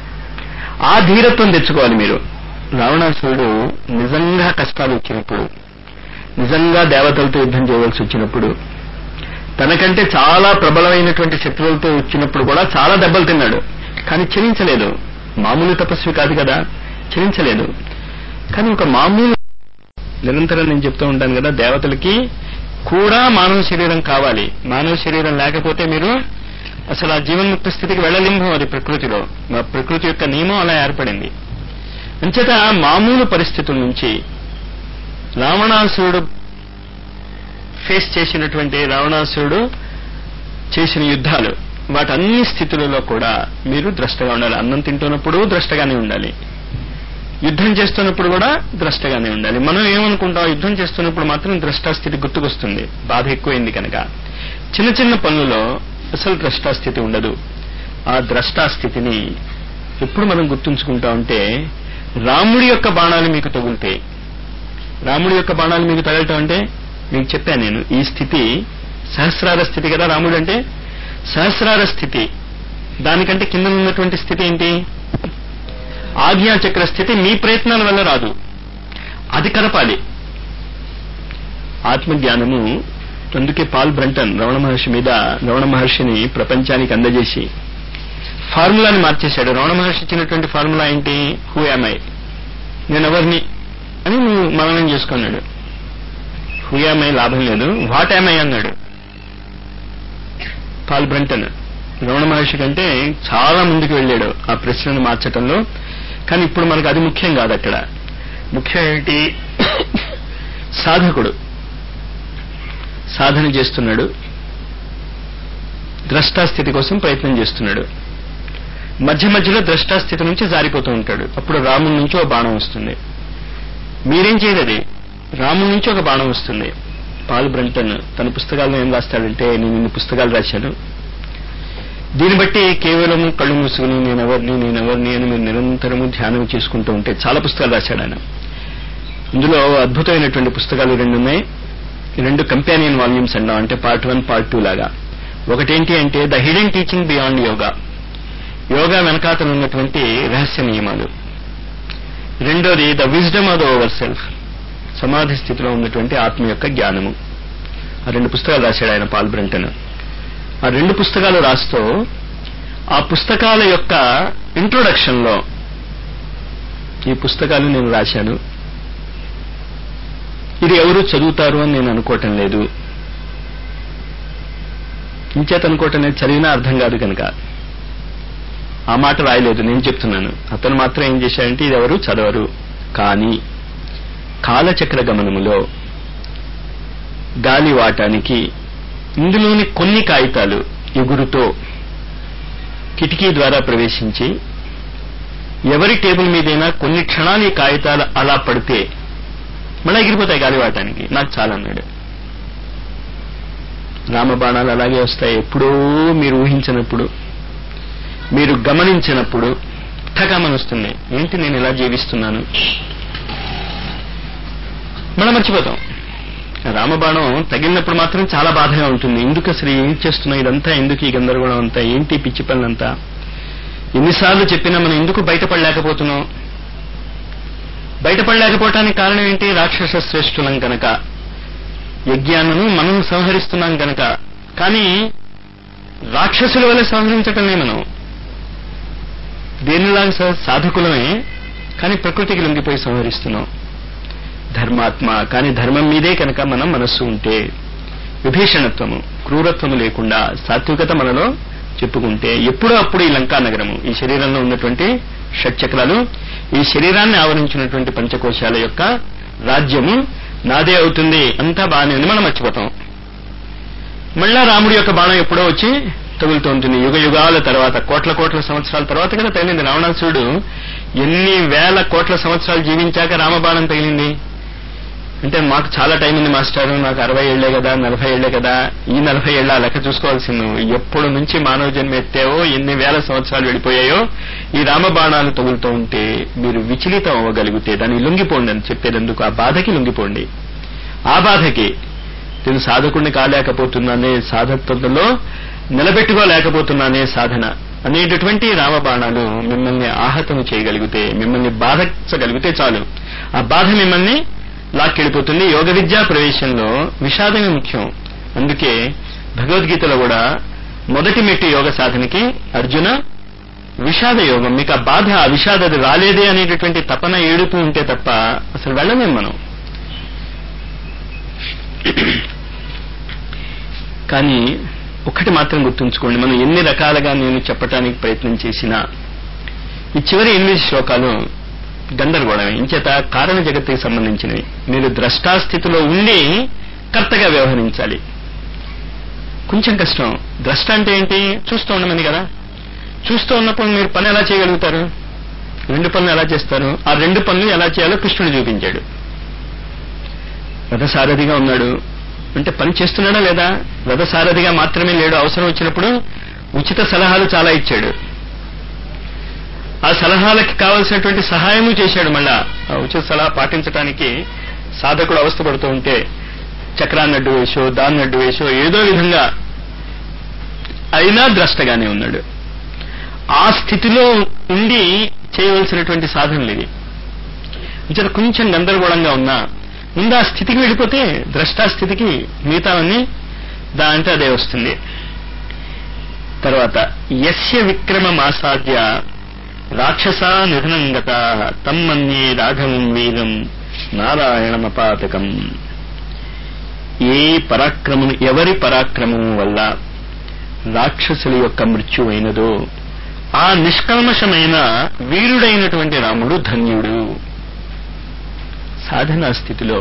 ఆ ధీరత్వం తెచ్చుకోవాలి మీరు రావణాసురుడు నిజంగా కష్టాలు వచ్చినప్పుడు నిజంగా దేవతలతో యుద్ధం చేయవలసి వచ్చినప్పుడు తనకంటే చాలా ప్రబలమైనటువంటి శత్రువులతో వచ్చినప్పుడు కూడా చాలా దెబ్బలు తిన్నాడు కానీ చెలించలేదు మామూలు తపస్వి కాదు కదా చెలించలేదు కానీ ఒక మామూలు నిరంతరం నేను చెప్తూ ఉంటాను కదా దేవతలకి కూడా మానవ శరీరం కావాలి మానవ శరీరం లేకపోతే మీరు అసలు ఆ జీవన్ముక్త స్థితికి వెళ్ళలింబం అది ప్రకృతిలో మా ప్రకృతి యొక్క నియమం అలా ఏర్పడింది అంచేత మామూలు పరిస్థితుల నుంచి రావణాసురుడు ఫేస్ చేసినటువంటి రావణాసురుడు చేసిన యుద్ధాలు వాటన్ని స్థితులలో కూడా మీరు ద్రష్టగా ఉండాలి అన్నం తింటున్నప్పుడు ద్రష్టగానే ఉండాలి యుద్ధం చేస్తున్నప్పుడు కూడా ద్రష్టగానే ఉండాలి మనం ఏమనుకుంటాం యుద్ధం చేస్తున్నప్పుడు మాత్రం ద్రష్టాస్థితి గుర్తుకొస్తుంది బాధ ఎక్కువైంది కనుక చిన్న చిన్న పనులలో అసలు ద్రష్టాస్థితి ఉండదు ఆ ద్రష్టాస్థితిని ఎప్పుడు మనం గుర్తుంచుకుంటా ఉంటే రాముడి యొక్క బాణాలు మీకు తగులుతాయి రాముడి యొక్క బాణాలు మీకు తగలటం అంటే మీకు చెప్పాను నేను ఈ స్థితి సహస్రార స్థితి కదా రాముడు అంటే సహస్రార స్థితి దానికంటే కింద ఉన్నటువంటి స్థితి ఏంటి ఆజ్ఞాచక్ర స్థితి మీ ప్రయత్నాల వల్ల రాదు అది కలపాలి ఆత్మజ్ఞానము అందుకే పాల్ బ్రంటన్ రమణ మహర్షి మీద రమణ మహర్షిని ప్రపంచానికి అందజేసి ఫార్ములాని మార్చేశాడు రమణ మహర్షి ఇచ్చినటువంటి ఫార్ములా ఏంటి హూ ఐ నేను ఎవరిని అని నువ్వు మననం చేసుకున్నాడు హూ ఐ లాభం లేదు వాట్ ఐ అన్నాడు పాల్ బ్రంటన్ రమణ మహర్షి కంటే చాలా ముందుకు వెళ్ళాడు ఆ ప్రశ్నను మార్చటంలో కానీ ఇప్పుడు మనకు అది ముఖ్యం కాదు అక్కడ ముఖ్యం ఏంటి సాధకుడు సాధన చేస్తున్నాడు ద్రష్టాస్థితి కోసం ప్రయత్నం చేస్తున్నాడు మధ్య మధ్యలో ద్రష్టాస్థితి నుంచి జారిపోతూ ఉంటాడు అప్పుడు రాముడి నుంచి ఒక బాణం వస్తుంది మీరేం చేయలేదు రాముడి నుంచి ఒక బాణం వస్తుంది పాల్ బ్రంటన్ తన పుస్తకాలను ఏం రాస్తాడంటే నేను ఇన్ని పుస్తకాలు రాశాను దీన్ని బట్టి కేవలం కళ్ళు మూసుకుని నేనెవరిని నేనెవరిని అని మీరు నిరంతరము ధ్యానం చేసుకుంటూ ఉంటే చాలా పుస్తకాలు రాశాడు ఆయన ఇందులో అద్భుతమైనటువంటి పుస్తకాలు రెండు ఉన్నాయి ఈ రెండు కంపానియన్ వాల్యూమ్స్ అన్నాం అంటే పార్ట్ వన్ పార్ట్ టూ లాగా ఒకటేంటి అంటే the hidden teaching beyond yoga yoga వెనకాతలు ఉన్నటువంటి రహస్య నియమాలు రెండోది the wisdom of the overself సమాధి స్థితిలో ఉన్నటువంటి ఆత్మ యొక్క జ్ఞానము ఆ రెండు పుస్తకాలు రాశాడు ఆయన పాల్ బ్రంటన్ ఆ రెండు పుస్తకాలు రాస్తూ ఆ పుస్తకాల యొక్క ఇంట్రొడక్షన్ లో ఈ పుస్తకాలు నేను రాశాను ఇది ఎవరు చదువుతారు అని నేను అనుకోవటం లేదు ఇంచేత అనుకోవటం లేదు చదివినా అర్థం కాదు కనుక ఆ మాట రాయలేదు నేను చెప్తున్నాను అతను మాత్రం ఏం చేశాడంటే ఇది ఎవరు చదవరు కానీ కాలచక్ర గమనములో గాలి వాటానికి ఇందులోని కొన్ని కాగితాలు ఎగురుతో కిటికీ ద్వారా ప్రవేశించి ఎవరి టేబుల్ మీదైనా కొన్ని క్షణాలు ఈ కాగితాలు అలా పడితే మళ్ళీ ఎగిరిపోతాయి గాలివాటానికి నాకు చాలా అన్నాడు రామబాణాలు అలాగే వస్తాయి ఎప్పుడో మీరు ఊహించినప్పుడు మీరు గమనించినప్పుడు ఠకామని వస్తుంది ఏంటి నేను ఇలా జీవిస్తున్నాను మనం మర్చిపోతాం రామబాణం తగిలినప్పుడు మాత్రం చాలా బాధగా ఉంటుంది ఎందుకు అసలు ఏం చేస్తున్నావు ఇదంతా ఎందుకు ఈ గందరగోళం అంతా ఏంటి పిచ్చి పనులంతా ఎన్నిసార్లు చెప్పినా మనం ఎందుకు బయటపడలేకపోతున్నాం బయటపడలేకపోవటానికి కారణం ఏంటి రాక్షస శ్రేష్ఠులం కనుక యజ్ఞాలను మనం సంహరిస్తున్నాం కనుక కానీ రాక్షసుల వల్ల సంహరించటమే మనం దేనిలాగా సాధకులమే కానీ ప్రకృతికి లొంగిపోయి సంహరిస్తున్నాం ధర్మాత్మ కానీ ధర్మం మీదే కనుక మనం మనస్సు ఉంటే విభీషణత్వము క్రూరత్వము లేకుండా సాత్వికత మనలో చెప్పుకుంటే ఎప్పుడో అప్పుడు ఈ లంకా నగరము ఈ శరీరంలో ఉన్నటువంటి షట్చక్రాలు ఈ శరీరాన్ని ఆవరించినటువంటి పంచకోశాల యొక్క రాజ్యము నాదే అవుతుంది అంతా బాగానే ఉంది మనం మర్చిపోతాం మళ్ళా రాముడి యొక్క బాణం ఎప్పుడో వచ్చి తగులుతూ ఉంటుంది యుగ యుగాల తర్వాత కోట్ల కోట్ల సంవత్సరాల తర్వాత కదా తగిలింది రావణాసురుడు ఎన్ని వేల కోట్ల సంవత్సరాలు జీవించాక రామబాణం తగిలింది అంటే మాకు చాలా టైం ఉంది మాస్టర్ నాకు అరవై ఏళ్లే కదా నలభై ఏళ్లే కదా ఈ నలభై ఏళ్ల లెక్క చూసుకోవాల్సింది నువ్వు ఎప్పుడు నుంచి మానవ జన్మ ఎత్తావో ఎన్ని వేల సంవత్సరాలు వెళ్ళిపోయాయో ఈ రామబాణాలు తగులుతూ ఉంటే మీరు విచలితం అవ్వగలిగితే దాన్ని లొంగిపోండి అని చెప్పేదందుకు ఆ బాధకి లొంగిపోండి ఆ బాధకి నేను సాధకుడిని కాలేకపోతున్నానే సాధత్వంలో నిలబెట్టుకోలేకపోతున్నానే సాధన అనేటటువంటి రామబాణాలు మిమ్మల్ని ఆహతం చేయగలిగితే మిమ్మల్ని బాధించగలిగితే చాలు ఆ బాధ మిమ్మల్ని లాక్కెళ్ళిపోతుంది యోగ విద్యా ప్రవేశంలో విషాదమే ముఖ్యం అందుకే భగవద్గీతలో కూడా మొదటి మెట్టు యోగ సాధనకి అర్జున విషాద యోగం మీకు ఆ బాధ ఆ విషాదది రాలేదే అనేటటువంటి తపన ఏడుతూ ఉంటే తప్ప అసలు వెళ్ళలేం మనం కానీ ఒకటి మాత్రం గుర్తుంచుకోండి మనం ఎన్ని రకాలుగా నేను చెప్పటానికి ప్రయత్నం చేసినా ఈ చివరి ఎనిమిది శ్లోకాలు గందరగోళమే ఇంచేత కారణ జగత్తుకి సంబంధించినవి మీరు ద్రష్టాస్థితిలో ఉండి కర్తగా వ్యవహరించాలి కొంచెం కష్టం ద్రష్ట అంటే ఏంటి చూస్తూ ఉండమని కదా చూస్తూ ఉన్నప్పుడు మీరు పని ఎలా చేయగలుగుతారు రెండు పనులు ఎలా చేస్తారు ఆ రెండు పనులు ఎలా చేయాలో కృష్ణుడు చూపించాడు రథసారథిగా ఉన్నాడు అంటే పని చేస్తున్నాడా లేదా రథసారథిగా మాత్రమే లేడు అవసరం వచ్చినప్పుడు ఉచిత సలహాలు చాలా ఇచ్చాడు ఆ సలహాలకి కావలసినటువంటి సహాయము చేశాడు మళ్ళా ఆ ఉచిత సలహా పాటించడానికి సాధకుడు అవస్థపడుతూ ఉంటే చక్రాన్ని అడ్డు వేసో దాన్ని అడ్డు వేసో ఏదో విధంగా అయినా ద్రష్టగానే ఉన్నాడు ఆ స్థితిలో ఉండి చేయవలసినటువంటి సాధనలు ఇవి ఇతర కొంచెం గందరగోళంగా ఉన్నా ముందు ఆ స్థితికి వెళ్ళిపోతే ద్రష్టా స్థితికి మిగతావన్నీ దా అంటే అదే వస్తుంది తర్వాత యస్య విక్రమమాసాద్య రాక్షసా నిధనంగత తమ్మన్యే రాఘవం వీరం నారాయణమపాతకం ఏ పరాక్రమము ఎవరి పరాక్రమము వల్ల రాక్షసుల యొక్క మృత్యు అయినదో ఆ నిష్కల్మషమైన వీరుడైనటువంటి రాముడు ధన్యుడు సాధనా స్థితిలో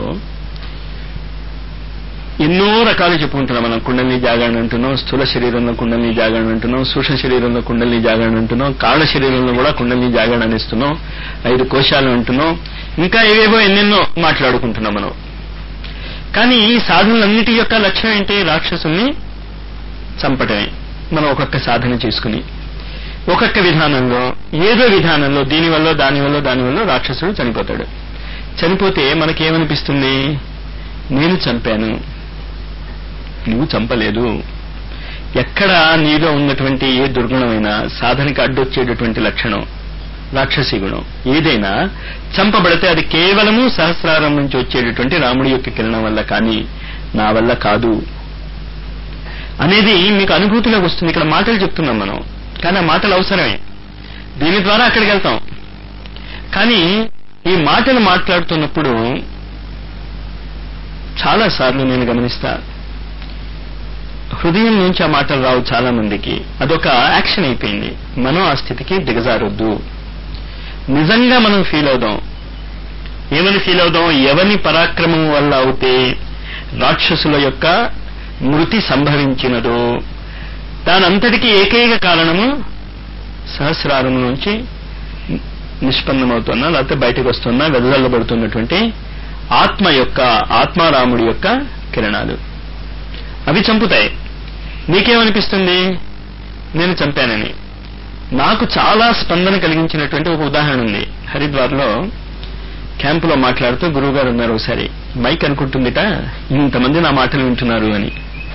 ఎన్నో రకాలు చెప్పుకుంటున్నాం మనం కుండలిని జాగరణ అంటున్నాం స్థూల శరీరంలో కుండలిని జాగరణ అంటున్నాం సూక్ష్మ శరీరంలో కుండలిని జాగరణ అంటున్నాం కారణ శరీరంలో కూడా కుండలిని జాగరణ అనిస్తున్నాం ఐదు కోశాలు అంటున్నాం ఇంకా ఏవేవో ఎన్నెన్నో మాట్లాడుకుంటున్నాం మనం కానీ ఈ సాధనలన్నిటి యొక్క లక్ష్యం ఏంటి రాక్షసుల్ని చంపటమే మనం ఒక్కొక్క సాధన చేసుకుని ఒక్కొక్క విధానంలో ఏదో విధానంలో దీనివల్ల దానివల్ల దానివల్ల రాక్షసుడు చనిపోతాడు చనిపోతే మనకేమనిపిస్తుంది నేను చంపాను నువ్వు చంపలేదు ఎక్కడ నీలో ఉన్నటువంటి ఏ దుర్గుణమైనా సాధనకి అడ్డొచ్చేటటువంటి లక్షణం రాక్షసి గుణం ఏదైనా చంపబడితే అది కేవలము సహస్రారం నుంచి వచ్చేటటువంటి రాముడి యొక్క కిరణం వల్ల కానీ నా వల్ల కాదు అనేది మీకు అనుభూతిలోకి వస్తుంది ఇక్కడ మాటలు చెప్తున్నాం మనం కానీ ఆ మాటలు అవసరమే దీని ద్వారా అక్కడికి వెళ్తాం కానీ ఈ మాటలు మాట్లాడుతున్నప్పుడు చాలా సార్లు నేను గమనిస్తా హృదయం నుంచి ఆ మాటలు రావు చాలా మందికి అదొక యాక్షన్ అయిపోయింది మనం ఆ స్థితికి దిగజారొద్దు నిజంగా మనం ఫీల్ అవుదాం ఏమని ఫీల్ అవుదాం ఎవని పరాక్రమం వల్ల అవుతే రాక్షసుల యొక్క మృతి సంభవించినదో దానంతటికీ ఏకైక కారణము సహస్రారం నుంచి నిష్పన్నమవుతున్నా లేకపోతే బయటకు వస్తున్నా వెదజల్లబడుతున్నటువంటి ఆత్మ యొక్క ఆత్మారాముడి యొక్క కిరణాలు అవి చంపుతాయి నీకేమనిపిస్తుంది నేను చంపానని నాకు చాలా స్పందన కలిగించినటువంటి ఒక ఉదాహరణ ఉంది హరిద్వార్లో క్యాంపులో మాట్లాడుతూ గురువు గారు ఉన్నారు ఒకసారి మైక్ అనుకుంటుందిట ఇంతమంది నా మాటలు వింటున్నారు అని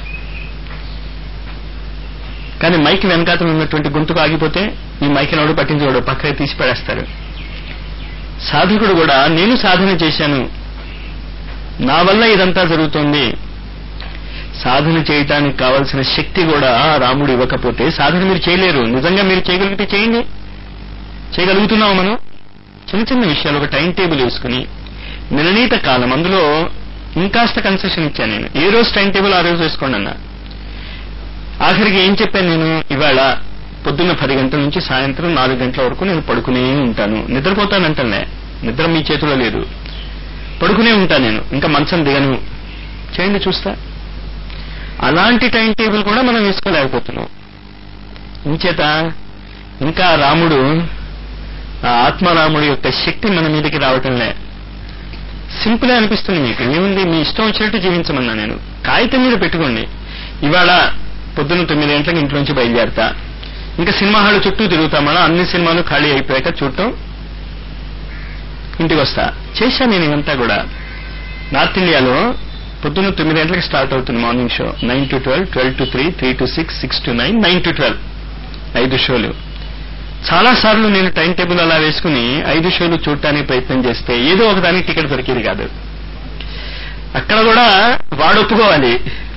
కానీ మైక్ వెనకాతలు ఉన్నటువంటి గొంతుకు ఆగిపోతే ఈ మైక్ నోడు పట్టించుకోడు పక్కకి తీసి పడేస్తారు సాధకుడు కూడా నేను సాధన చేశాను నా వల్ల ఇదంతా జరుగుతోంది సాధన చేయటానికి కావలసిన శక్తి కూడా రాముడు ఇవ్వకపోతే సాధన మీరు చేయలేరు నిజంగా మీరు చేయగలిగితే చేయండి చేయగలుగుతున్నాం మనం చిన్న చిన్న విషయాలు ఒక టైం టేబుల్ వేసుకుని నిర్ణీత కాలం అందులో ఇంకాస్త కన్సెషన్ ఇచ్చాను నేను ఏ రోజు టైం టేబుల్ ఆ రోజు వేసుకోండి అన్న ఆఖరికి ఏం చెప్పాను నేను ఇవాళ పొద్దున్న పది గంటల నుంచి సాయంత్రం నాలుగు గంటల వరకు నేను పడుకునే ఉంటాను నిద్రపోతానంటలే నిద్ర మీ చేతిలో లేదు పడుకునే ఉంటాను నేను ఇంకా మంచం దిగను చేయండి చూస్తా అలాంటి టైం టేబుల్ కూడా మనం వేసుకోలేకపోతున్నాం ఇంచేత ఇంకా రాముడు ఆ ఆత్మరాముడి యొక్క శక్తి మన మీదకి రావటంలే సింపుల్ అనిపిస్తుంది మీకు ఏముంది మీ ఇష్టం వచ్చినట్టు జీవించమన్నా నేను కాగితం మీద పెట్టుకోండి ఇవాళ పొద్దున్న తొమ్మిది గంటలకు ఇంట్లోంచి బయలుదేరతా ఇంకా సినిమా హాల్ చుట్టూ తిరుగుతామన్నా అన్ని సినిమాలు ఖాళీ అయిపోయాక చూడటం ఇంటికి వస్తా చేశాను నేను ఇవంతా కూడా నార్త్ ఇండియాలో పొద్దున్న తొమ్మిది గంటలకు స్టార్ట్ అవుతుంది morning show nine to twelve twelve to three three to six six to nine nine to twelve ఐదు షోలు చాలా సార్లు నేను టైం టేబుల్ అలా వేసుకుని ఐదు షోలు చూడటానికి ప్రయత్నం చేస్తే ఏదో ఒక దానికి టికెట్ దొరికేది కాదు అక్కడ కూడా వాడు ఒప్పుకోవాలి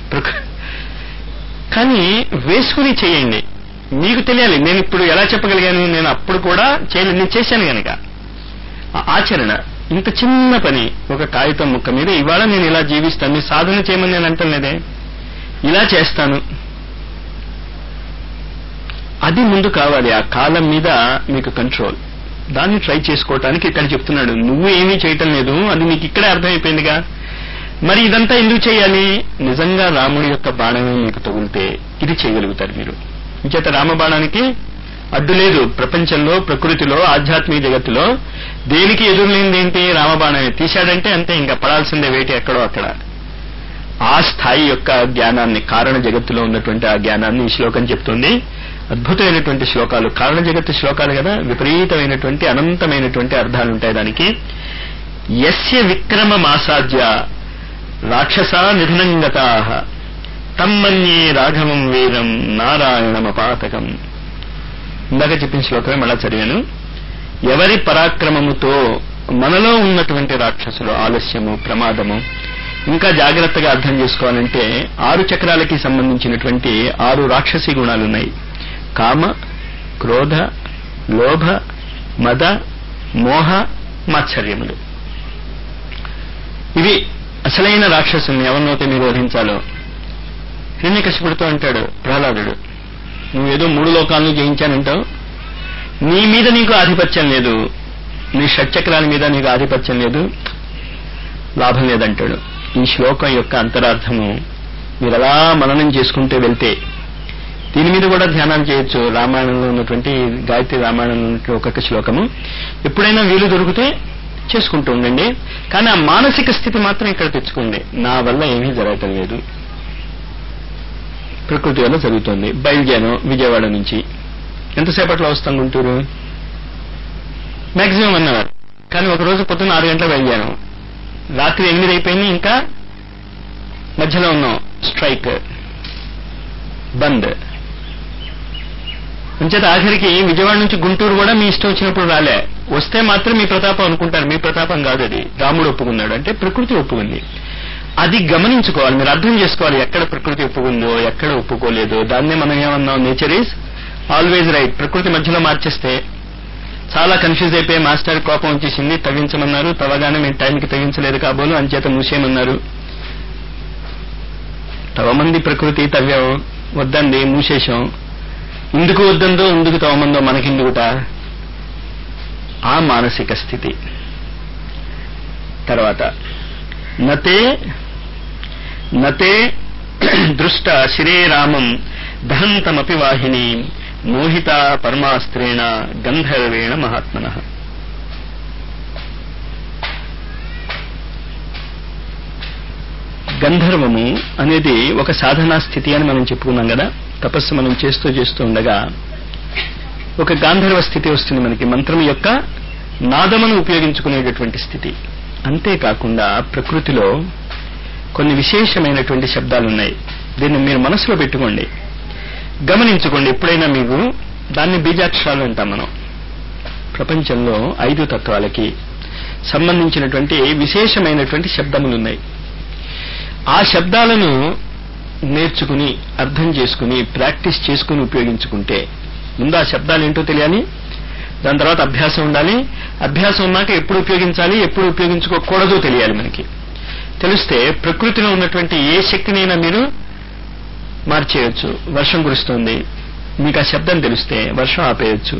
కానీ వేసుకుని చేయండి మీకు తెలియాలి నేను ఇప్పుడు ఎలా చెప్పగలిగాను నేను అప్పుడు కూడా చేయలేదు నేను చేశాను గనక ఆచరణ ఇంత చిన్న పని ఒక కాగితం ముక్క మీద ఇవాళ నేను ఇలా జీవిస్తాను మీరు సాధన చేయమని నేను అంటలేదే ఇలా చేస్తాను అది ముందు కావాలి ఆ కాలం మీద మీకు కంట్రోల్ దాన్ని ట్రై చేసుకోవటానికి ఇక్కడ చెప్తున్నాడు నువ్వు ఏమీ చేయటం లేదు అది నీకు ఇక్కడే అర్థమైపోయిందిగా మరి ఇదంతా ఎందుకు చేయాలి నిజంగా రాముడి యొక్క బాణమే మీకు తగులితే ఇది చేయగలుగుతారు మీరు ఇంచేత రామబాణానికి అడ్డు లేదు ప్రపంచంలో ప్రకృతిలో ఆధ్యాత్మిక జగత్తులో దేనికి ఎదురులేనిది ఏంటి రామబాణమే తీశాడంటే అంతే ఇంకా పడాల్సిందే వేటి ఎక్కడో అక్కడ ఆ స్థాయి యొక్క జ్ఞానాన్ని కారణ జగత్తులో ఉన్నటువంటి ఆ జ్ఞానాన్ని ఈ శ్లోకం చెప్తుంది అద్భుతమైనటువంటి శ్లోకాలు కారణ జగత్తు శ్లోకాలు కదా విపరీతమైనటువంటి అనంతమైనటువంటి అర్థాలు ఉంటాయి దానికి యస్య విక్రమ మాసాధ్య రాక్షస నిధనంగతా తమ్మన్యే రాఘవం వీరం నారాయణమపాతకం ఇందాక చెప్పిన శ్లోకమే మళ్ళా చదివాను ఎవరి పరాక్రమముతో మనలో ఉన్నటువంటి రాక్షసులు ఆలస్యము ప్రమాదము ఇంకా జాగ్రత్తగా అర్థం చేసుకోవాలంటే ఆరు చక్రాలకి సంబంధించినటువంటి ఆరు రాక్షసి గుణాలు ఉన్నాయి కామ క్రోధ లోభ మద మోహ మాత్సర్యములు ఇవి అసలైన రాక్షసుల్ని ఎవరినైతే మీరు వధించాలో హిరణ్యకశిపుడితో అంటాడు ప్రహ్లాదుడు నువ్వేదో మూడు లోకాలను జయించానంటావు నీ మీద నీకు ఆధిపత్యం లేదు నీ షట్చక్రాల మీద నీకు ఆధిపత్యం లేదు లాభం లేదంటాడు ఈ శ్లోకం యొక్క అంతరార్థము మీరు అలా మననం చేసుకుంటూ వెళ్తే దీని మీద కూడా ధ్యానం చేయొచ్చు రామాయణంలో ఉన్నటువంటి గాయత్రి రామాయణంలో ఉన్నటువంటి ఒక్కొక్క శ్లోకము ఎప్పుడైనా వీలు దొరికితే చేసుకుంటూ ఉండండి కానీ ఆ మానసిక స్థితి మాత్రం ఇక్కడ తెచ్చుకోండి నా వల్ల ఏమీ జరగటం లేదు ప్రకృతి వల్ల జరుగుతోంది బయలుదేరాను విజయవాడ నుంచి ఎంతసేపట్లో వస్తాం గుంటూరు మాక్సిమం వన్ అవర్ కానీ ఒక రోజు పొద్దున్న ఆరు గంటలకు వెళ్ళాను రాత్రి ఎనిమిది అయిపోయింది ఇంకా మధ్యలో ఉన్నాం స్ట్రైక్ బంద్ అంచేత ఆఖరికి విజయవాడ నుంచి గుంటూరు కూడా మీ ఇష్టం వచ్చినప్పుడు రాలే వస్తే మాత్రం మీ ప్రతాపం అనుకుంటారు మీ ప్రతాపం కాదు అది రాముడు ఒప్పుకున్నాడు అంటే ప్రకృతి ఒప్పుకుంది అది గమనించుకోవాలి మీరు అర్థం చేసుకోవాలి ఎక్కడ ప్రకృతి ఒప్పుకుందో ఎక్కడ ఒప్పుకోలేదో దాన్నే మనం ఏమన్నాం నేచర్ ఈజ్ ఆల్వేజ్ రైట్ ప్రకృతి మధ్యలో మార్చేస్తే చాలా కన్ఫ్యూజ్ అయిపోయి మాస్టర్ కోపం వచ్చేసింది తవ్వించమన్నారు తవ్వగానే మేము టైంకి తవ్వించలేదు కాబోలు అంచేత మూసేయమన్నారు తవమంది ప్రకృతి తవ్వాం వద్దండి మూసేశాం ఇందుకు వద్దందో ఇందుకు తవమందో మనకిందుకుట ఆ మానసిక స్థితి తర్వాత నతే నతే దృష్ట శిరే రామం దహంతమపి వాహిని మోహిత పరమాస్త్రేణ గంధర్వేణ మహాత్మన గంధర్వము అనేది ఒక సాధనా స్థితి అని మనం చెప్పుకున్నాం కదా తపస్సు మనం చేస్తూ చేస్తూ ఉండగా ఒక గాంధర్వ స్థితి వస్తుంది మనకి మంత్రం యొక్క నాదమును ఉపయోగించుకునేటటువంటి స్థితి అంతేకాకుండా ప్రకృతిలో కొన్ని విశేషమైనటువంటి శబ్దాలు ఉన్నాయి దీన్ని మీరు మనసులో పెట్టుకోండి గమనించుకోండి ఎప్పుడైనా మీకు దాన్ని బీజాక్షరాలు అంటాం మనం ప్రపంచంలో ఐదు తత్వాలకి సంబంధించినటువంటి విశేషమైనటువంటి శబ్దములు ఉన్నాయి ఆ శబ్దాలను నేర్చుకుని అర్థం చేసుకుని ప్రాక్టీస్ చేసుకుని ఉపయోగించుకుంటే ముందు ఆ శబ్దాలు ఏంటో తెలియాలి దాని తర్వాత అభ్యాసం ఉండాలి అభ్యాసం ఉన్నాక ఎప్పుడు ఉపయోగించాలి ఎప్పుడు ఉపయోగించుకోకూడదో తెలియాలి మనకి తెలిస్తే ప్రకృతిలో ఉన్నటువంటి ఏ శక్తినైనా మీరు మార్చేయచ్చు వర్షం కురుస్తుంది మీకు ఆ శబ్దం తెలిస్తే వర్షం ఆపేయచ్చు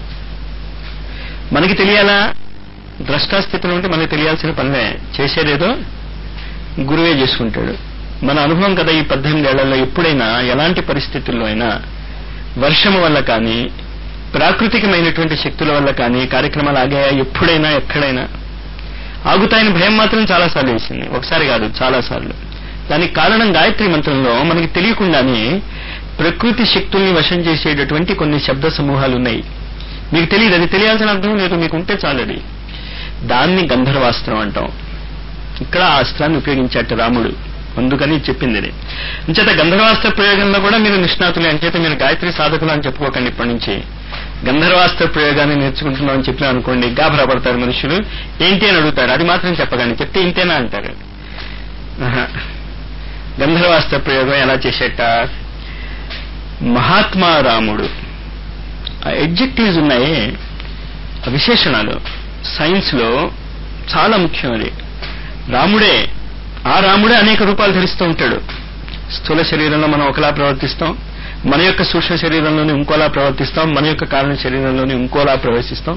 మనకి తెలియాలా ద్రష్టాస్థితిలో ఉంటే మనకి తెలియాల్సిన పనిలే చేసేదేదో గురువే చేసుకుంటాడు మన అనుభవం కదా ఈ పద్దెనిమిదేళ్లలో ఎప్పుడైనా ఎలాంటి పరిస్థితుల్లో అయినా వర్షము వల్ల కానీ ప్రాకృతికమైనటువంటి శక్తుల వల్ల కానీ కార్యక్రమాలు ఆగాయా ఎప్పుడైనా ఎక్కడైనా ఆగుతాయని భయం మాత్రం చాలాసార్లు వేసింది ఒకసారి కాదు చాలాసార్లు దానికి కారణం గాయత్రి మంత్రంలో మనకి తెలియకుండానే ప్రకృతి శక్తుల్ని వశం చేసేటటువంటి కొన్ని శబ్ద సమూహాలు ఉన్నాయి మీకు తెలియదు అది తెలియాల్సిన అర్థం లేదు మీకు ఉంటే చాలు అది దాన్ని గంధర్వాస్త్రం అంటాం ఇక్కడ ఆ అస్త్రాన్ని ఉపయోగించాట రాముడు అందుకని చెప్పింది ఇది అంచేత గంధర్వాస్త్ర ప్రయోగంలో కూడా మీరు నిష్ణాతులే అంచేత మీరు గాయత్రి సాధకులు అని చెప్పుకోకండి ఇప్పటి నుంచి గంధర్వాస్త్ర ప్రయోగాన్ని నేర్చుకుంటున్నాం అని చెప్పినా అనుకోండి గాభరా పడతారు మనుషులు ఏంటి అని అడుగుతారు అది మాత్రం చెప్పగానే చెప్తే ఇంతేనా అంటారు ఆహా. గంధర్వాస్త్ర ప్రయోగం ఎలా చేసేట మహాత్మా రాముడు ఆ ఎడ్జెక్టివ్స్ ఉన్నాయి ఆ విశేషణాలు సైన్స్ లో చాలా ముఖ్యం అది రాముడే ఆ రాముడే అనేక రూపాలు ధరిస్తూ ఉంటాడు స్థూల శరీరంలో మనం ఒకలా ప్రవర్తిస్తాం మన యొక్క సూక్ష్మ శరీరంలోనే ఇంకోలా ప్రవర్తిస్తాం మన యొక్క కారణ శరీరంలోనే ఇంకోలా ప్రవేశిస్తాం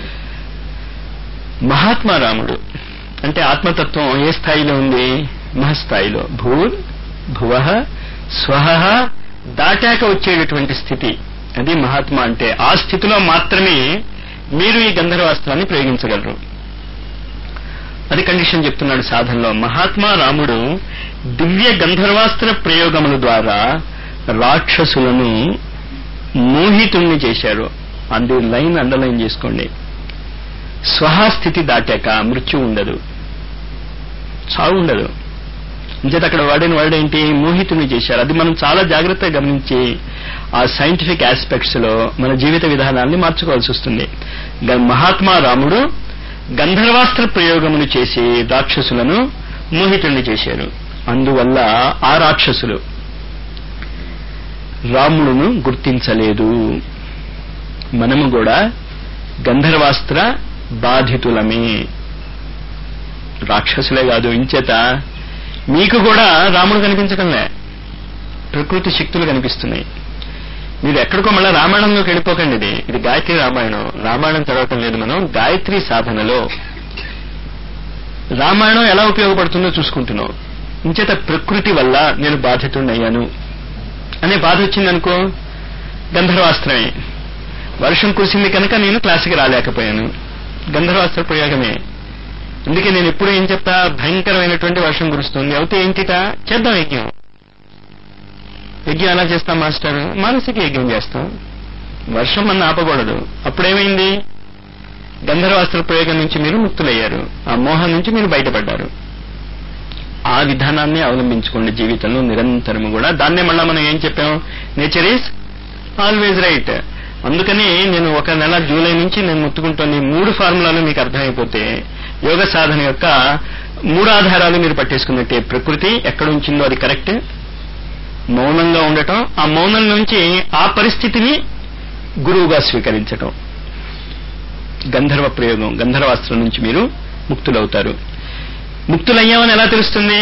మహాత్మా రాముడు అంటే ఆత్మతత్వం ఏ స్థాయిలో ఉంది మహస్థాయిలో భూర్ భువ స్వహ దాటాక వచ్చేటటువంటి స్థితి అది మహాత్మా అంటే ఆ స్థితిలో మాత్రమే మీరు ఈ గంధర్వాస్త్రాన్ని ప్రయోగించగలరు అది కండిషన్ చెప్తున్నాడు సాధనలో మహాత్మా రాముడు దివ్య గంధర్వాస్త్ర ప్రయోగముల ద్వారా రాక్షసులను మోహితుణ్ణి చేశారు అందు లైన్ అండర్లైన్ చేసుకోండి స్వహాస్థితి దాటాక మృత్యు ఉండదు చావు ఉండదు ఇంచేత అక్కడ వాడిన వర్డ్ ఏంటి మోహితుని చేశారు అది మనం చాలా జాగ్రత్తగా గమనించి ఆ సైంటిఫిక్ ఆస్పెక్ట్స్ లో మన జీవిత విధానాన్ని మార్చుకోవాల్సి వస్తుంది గ- మహాత్మా రాముడు గంధర్వాస్త్ర ప్రయోగమును చేసి రాక్షసులను మోహితుల్ని చేశారు అందువల్ల ఆ రాక్షసులు రాముడును గుర్తించలేదు మనము కూడా గంధర్వాస్త్ర బాధితులమే రాక్షసులే కాదు ఇంచేత మీకు కూడా రాముడు కనిపించడంలే ప్రకృతి శక్తులు కనిపిస్తున్నాయి మీరు ఎక్కడికో మళ్ళీ రామాయణంలోకి వెళ్ళిపోకండి ఇది ఇది గాయత్రి రామాయణం రామాయణం చదవటం లేదు మనం గాయత్రి సాధనలో రామాయణం ఎలా ఉపయోగపడుతుందో చూసుకుంటున్నాం ఇంచేత ప్రకృతి వల్ల నేను బాధితుడయ్యాను అనే బాధ వచ్చిందనుకో గంధర్వాస్త్రమే వర్షం కురిసింది కనుక నేను క్లాసుకి రాలేకపోయాను గంధర్వాస్త్ర ప్రయోగమే అందుకే నేను ఎప్పుడు ఏం చెప్తా భయంకరమైనటువంటి వర్షం కురుస్తుంది అయితే ఏంటిట చేద్దాం యజ్ఞం యజ్ఞం ఎలా చేస్తాం మాస్టర్ మానసిక యజ్ఞం చేస్తాం వర్షం మన ఆపకూడదు అప్పుడేమైంది గంధర్వాస్త్ర ప్రయోగం నుంచి మీరు ముక్తులయ్యారు ఆ మోహం నుంచి మీరు బయటపడ్డారు ఆ విధానాన్ని అవలంబించుకోండి జీవితంలో నిరంతరము కూడా దాన్నే మళ్ళా మనం ఏం చెప్పాం నేచర్ ఈజ్ ఆల్వేజ్ రైట్ అందుకని నేను ఒక నెల జూలై నుంచి నేను ముత్తుకుంటోంది ఈ మూడు ఫార్ములాలు మీకు అర్థమైపోతే యోగ సాధన యొక్క మూడు ఆధారాలు మీరు పట్టేసుకున్నట్టే ప్రకృతి ఎక్కడ ఉంచిందో అది కరెక్ట్ మౌనంగా ఉండటం ఆ మౌనం నుంచి ఆ పరిస్థితిని గురువుగా స్వీకరించటం గంధర్వ ప్రయోగం గంధర్వాస్త్రం నుంచి మీరు ముక్తులవుతారు ముక్తులయ్యామని ఎలా తెలుస్తుంది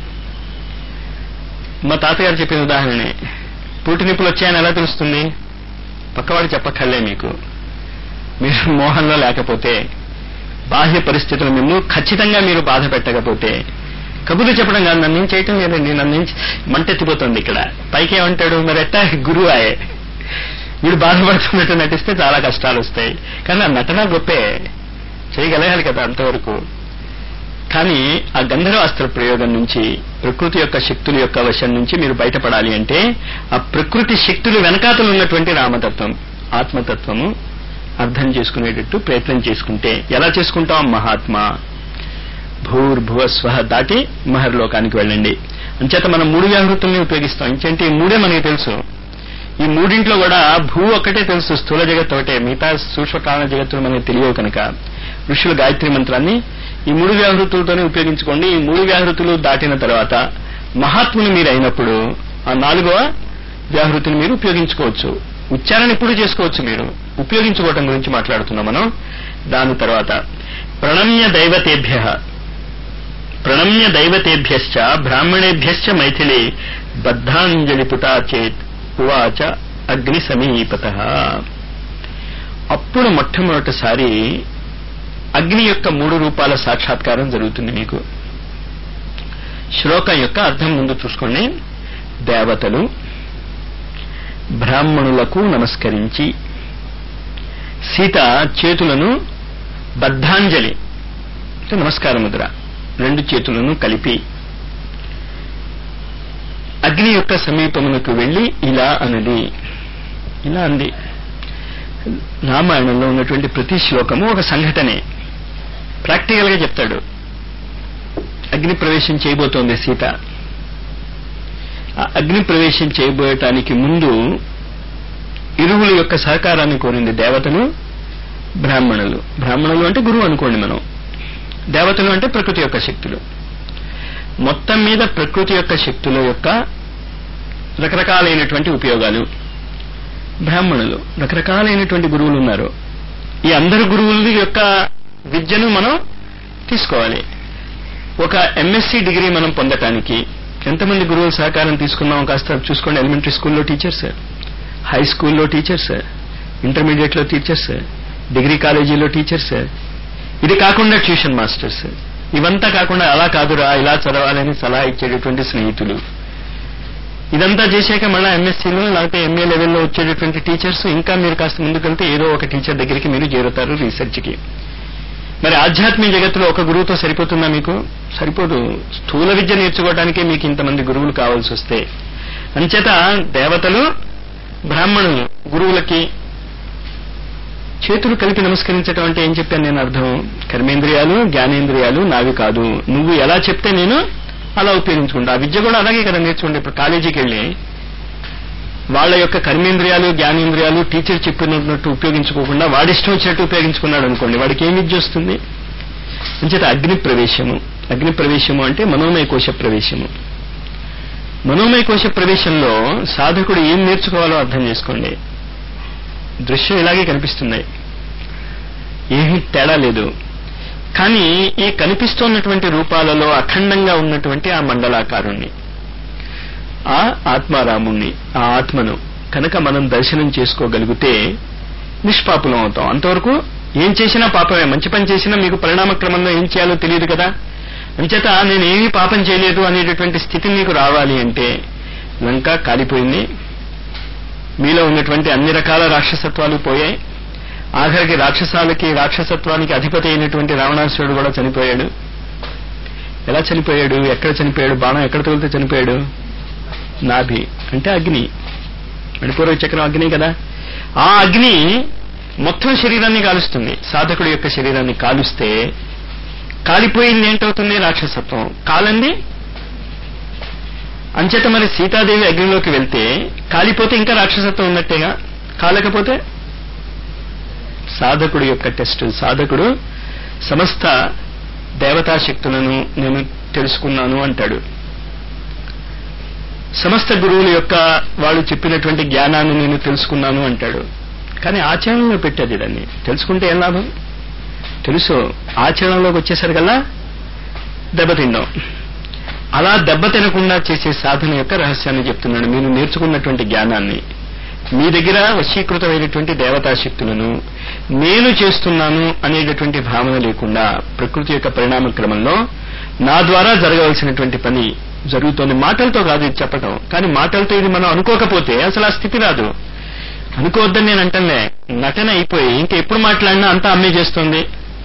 మా తాతగారు చెప్పిన ఉదాహరణే పూటి నిప్పులు వచ్చాయని ఎలా తెలుస్తుంది పక్కవాడు చెప్పక్కర్లే మీకు మీరు మోహంలో లేకపోతే బాహ్య పరిస్థితులు మిమ్మల్ని ఖచ్చితంగా మీరు బాధ పెట్టకపోతే కబుర్లు చెప్పడం కాదు నన్ను ఏం చేయటం లేదండి నన్ను ఏం చే- మంటెత్తిపోతుంది ఇక్కడ పైకి ఏమంటాడు మరి ఎట్టా గురువు ఆయే వీడు బాధపడుతున్నట్టు నటిస్తే చాలా కష్టాలు వస్తాయి కానీ ఆ నటన గొప్పే చేయగలగాలి కదా అంతవరకు కానీ ఆ గంధర్వాస్త్ర ప్రయోగం నుంచి ప్రకృతి యొక్క శక్తుల యొక్క వశం నుంచి మీరు బయటపడాలి అంటే ఆ ప్రకృతి శక్తులు వెనకాతలు ఉన్నటువంటి రామతత్వం ఆత్మతత్వము అర్థం చేసుకునేటట్టు ప్రయత్నం చేసుకుంటే ఎలా చేసుకుంటాం మహాత్మా భూర్భువ స్వహ దాటి మహర్లోకానికి వెళ్ళండి అంచేత మనం మూడు వ్యాహృతుల్ని ఉపయోగిస్తాం ఇంకేంటి ఈ మూడే మనకి తెలుసు ఈ మూడింట్లో కూడా భూ ఒక్కటే తెలుసు స్థూల జగత్ ఒకటే మిగతా సూక్ష్మ కారణ జగత్తులు మనకి తెలియవు కనుక ఋషులు గాయత్రి మంత్రాన్ని ఈ మూడు వ్యాహృతులతోనే ఉపయోగించుకోండి ఈ మూడు వ్యాహృతులు దాటిన తర్వాత మహాత్ములు మీరు అయినప్పుడు ఆ నాలుగవ వ్యాహృతిని మీరు ఉపయోగించుకోవచ్చు ఉచ్చారణ ఇప్పుడు చేసుకోవచ్చు మీరు ఉపయోగించుకోవటం గురించి మాట్లాడుతున్నాం మనం దాని తర్వాత ప్రణమ్య దైవతేభ్య ప్రణమ్య దైవతేభ్యశ్చ బ్రాహ్మణేభ్యశ్చ మైథిలి బద్ధాంజలి పుటా చేత్ ఉవాచ అగ్ని సమీపత అప్పుడు మొట్టమొదటిసారి అగ్ని యొక్క మూడు రూపాల సాక్షాత్కారం జరుగుతుంది మీకు శ్లోకం యొక్క అర్థం ముందు చూసుకోండి దేవతలు బ్రాహ్మణులకు నమస్కరించి సీత చేతులను బద్ధాంజలి అంటే నమస్కార ముద్ర రెండు చేతులను కలిపి అగ్ని యొక్క సమీపమునకు వెళ్లి ఇలా అన్నది ఇలా అంది రామాయణంలో ఉన్నటువంటి ప్రతి శ్లోకము ఒక సంఘటనే ప్రాక్టికల్ గా చెప్తాడు అగ్ని ప్రవేశం చేయబోతోంది సీత ఆ అగ్ని ప్రవేశం చేయబోయటానికి ముందు ఇరువుల యొక్క సహకారాన్ని కోరింది దేవతలు బ్రాహ్మణులు బ్రాహ్మణులు అంటే గురువు అనుకోండి మనం దేవతలు అంటే ప్రకృతి యొక్క శక్తులు మొత్తం మీద ప్రకృతి యొక్క శక్తుల యొక్క రకరకాలైనటువంటి ఉపయోగాలు బ్రాహ్మణులు రకరకాలైనటువంటి గురువులు ఉన్నారు ఈ అందరు గురువుల యొక్క విద్యను మనం తీసుకోవాలి ఒక ఎంఎస్సి డిగ్రీ మనం పొందటానికి ఎంతమంది గురువుల సహకారం తీసుకున్నాం కాస్త చూసుకోండి ఎలిమెంటరీ స్కూల్లో టీచర్స్ హై స్కూల్లో టీచర్స్ ఇంటర్మీడియట్ లో టీచర్స్ డిగ్రీ కాలేజీలో టీచర్స్ ఇది కాకుండా ట్యూషన్ మాస్టర్స్ ఇవంతా కాకుండా అలా కాదురా ఇలా చదవాలని సలహా ఇచ్చేటటువంటి స్నేహితులు ఇదంతా చేశాక మళ్ళీ ఎంఎస్సీలో లేకపోతే ఎంఏ లెవెల్లో వచ్చేటటువంటి టీచర్స్ ఇంకా మీరు కాస్త ముందుకెళ్తే ఏదో ఒక టీచర్ దగ్గరికి మీరు చేరుతారు రీసెర్చ్కి మరి ఆధ్యాత్మిక జగత్తులో ఒక గురువుతో సరిపోతుందా మీకు సరిపోదు స్థూల విద్య నేర్చుకోవడానికే మీకు ఇంతమంది గురువులు కావాల్సి వస్తే అంచేత దేవతలు బ్రాహ్మణులు గురువులకి చేతులు కలిపి నమస్కరించడం అంటే ఏం చెప్పాను నేను అర్థం కర్మేంద్రియాలు జ్ఞానేంద్రియాలు నావి కాదు నువ్వు ఎలా చెప్తే నేను అలా ఉపయోగించుకుంటా ఆ విద్య కూడా అలాగే కదా నేర్చుకుంటే ఇప్పుడు కాలేజీకి వెళ్ళి వాళ్ళ యొక్క కర్మేంద్రియాలు జ్ఞానేంద్రియాలు టీచర్ చెప్పినట్టు ఉపయోగించుకోకుండా వాడిష్టం వచ్చినట్టు ఉపయోగించుకున్నాడు అనుకోండి వాడికి ఏం విద్య వస్తుంది అంచేత అగ్ని ప్రవేశము అగ్ని ప్రవేశము అంటే మనోమయ కోశ ప్రవేశము మనోమయ కోశ ప్రవేశంలో సాధకుడు ఏం నేర్చుకోవాలో అర్థం చేసుకోండి దృశ్యం ఇలాగే కనిపిస్తున్నాయి ఏమీ తేడా లేదు కానీ ఈ కనిపిస్తున్నటువంటి రూపాలలో అఖండంగా ఉన్నటువంటి ఆ మండలాకారుణ్ణి ఆ ఆత్మారాముణ్ణి ఆ ఆత్మను కనుక మనం దర్శనం చేసుకోగలిగితే నిష్పాపులం అవుతాం అంతవరకు ఏం చేసినా పాపమే మంచి పని చేసినా మీకు పరిణామ క్రమంలో ఏం చేయాలో తెలియదు కదా అంచేత నేను ఏమీ పాపం చేయలేదు అనేటటువంటి స్థితి మీకు రావాలి అంటే లంక కాలిపోయింది మీలో ఉన్నటువంటి అన్ని రకాల రాక్షసత్వాలు పోయాయి ఆఖరికి రాక్షసాలకి రాక్షసత్వానికి అధిపతి అయినటువంటి రావణాసురుడు కూడా చనిపోయాడు ఎలా చనిపోయాడు ఎక్కడ చనిపోయాడు బాణం ఎక్కడ తగిలితే చనిపోయాడు నాభి అంటే అగ్ని మణిపూర్వ చక్రం అగ్ని కదా ఆ అగ్ని మొత్తం శరీరాన్ని కాలుస్తుంది సాధకుడి యొక్క శరీరాన్ని కాలుస్తే కాలిపోయింది ఏంటవుతుంది రాక్షసత్వం కాలంది అంచేత మరి సీతాదేవి అగ్నిలోకి వెళ్తే కాలిపోతే ఇంకా రాక్షసత్వం ఉన్నట్టేగా కాలకపోతే సాధకుడు యొక్క టెస్ట్ సాధకుడు సమస్త దేవతా శక్తులను నేను తెలుసుకున్నాను అంటాడు సమస్త గురువుల యొక్క వాళ్ళు చెప్పినటువంటి జ్ఞానాన్ని నేను తెలుసుకున్నాను అంటాడు కానీ ఆచరణలో పెట్టేది దాన్ని తెలుసుకుంటే ఏం లాభం తెలుసు ఆచరణలోకి వచ్చేసరికల్లా దెబ్బతిందాం అలా దెబ్బ తినకుండా చేసే సాధన యొక్క రహస్యాన్ని చెప్తున్నాడు మీరు నేర్చుకున్నటువంటి జ్ఞానాన్ని మీ దగ్గర వశీకృతమైనటువంటి దేవతా శక్తులను నేను చేస్తున్నాను అనేటటువంటి భావన లేకుండా ప్రకృతి యొక్క పరిణామ క్రమంలో నా ద్వారా జరగవలసినటువంటి పని జరుగుతోంది మాటలతో కాదు ఇది చెప్పటం కానీ మాటలతో ఇది మనం అనుకోకపోతే అసలు ఆ స్థితి రాదు అనుకోవద్దని నేను అంటలే నటన అయిపోయి ఇంకా ఎప్పుడు మాట్లాడినా అంతా అమ్మే చేస్తుంది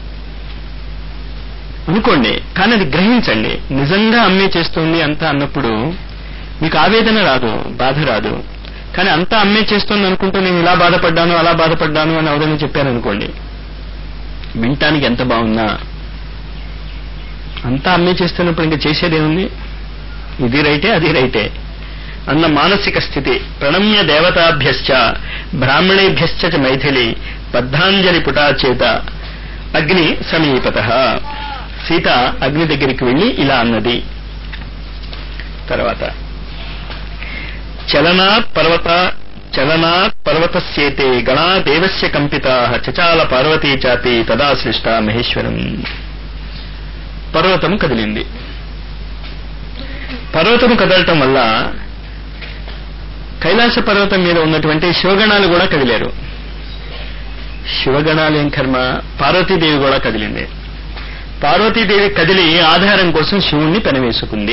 అనుకోండి కానీ అది గ్రహించండి నిజంగా అమ్మే చేస్తుంది అంతా అన్నప్పుడు మీకు ఆవేదన రాదు బాధ రాదు కానీ అంతా అమ్మే చేస్తుంది అనుకుంటూ నేను ఇలా బాధపడ్డాను అలా బాధపడ్డాను అని అవదని చెప్పాను అనుకోండి వినటానికి ఎంత బాగున్నా అంతా అమ్మే చేస్తున్నప్పుడు ఇంకా చేసేదేముంది ఇది రైటే అది రైటే అన్న మానసిక స్థితి ప్రణమ్య దేవతాభ్యశ్చ బ్రాహ్మణేభ్యశ్చ చ మైథిలి బద్ధాంజలి పుటా చేత అగ్ని సమీపత సీత అగ్ని దగ్గరికి వెళ్లి ఇలా అన్నది తర్వాత చలనాత్ పర్వత చలనాత్ పర్వతస్యేతే గణా దేవస్య కంపితా చచాల పార్వతీ చాపి తదా సృష్ట మహేశ్వరం పర్వతం కదిలింది పర్వతం కదలటం వల్ల కైలాస పర్వతం మీద ఉన్నటువంటి శివగణాలు కూడా కదిలారు శివగణాలు ఏం కర్మ పార్వతీదేవి కూడా కదిలింది పార్వతీదేవి కదిలి ఆధారం కోసం శివుణ్ణి పెనవేసుకుంది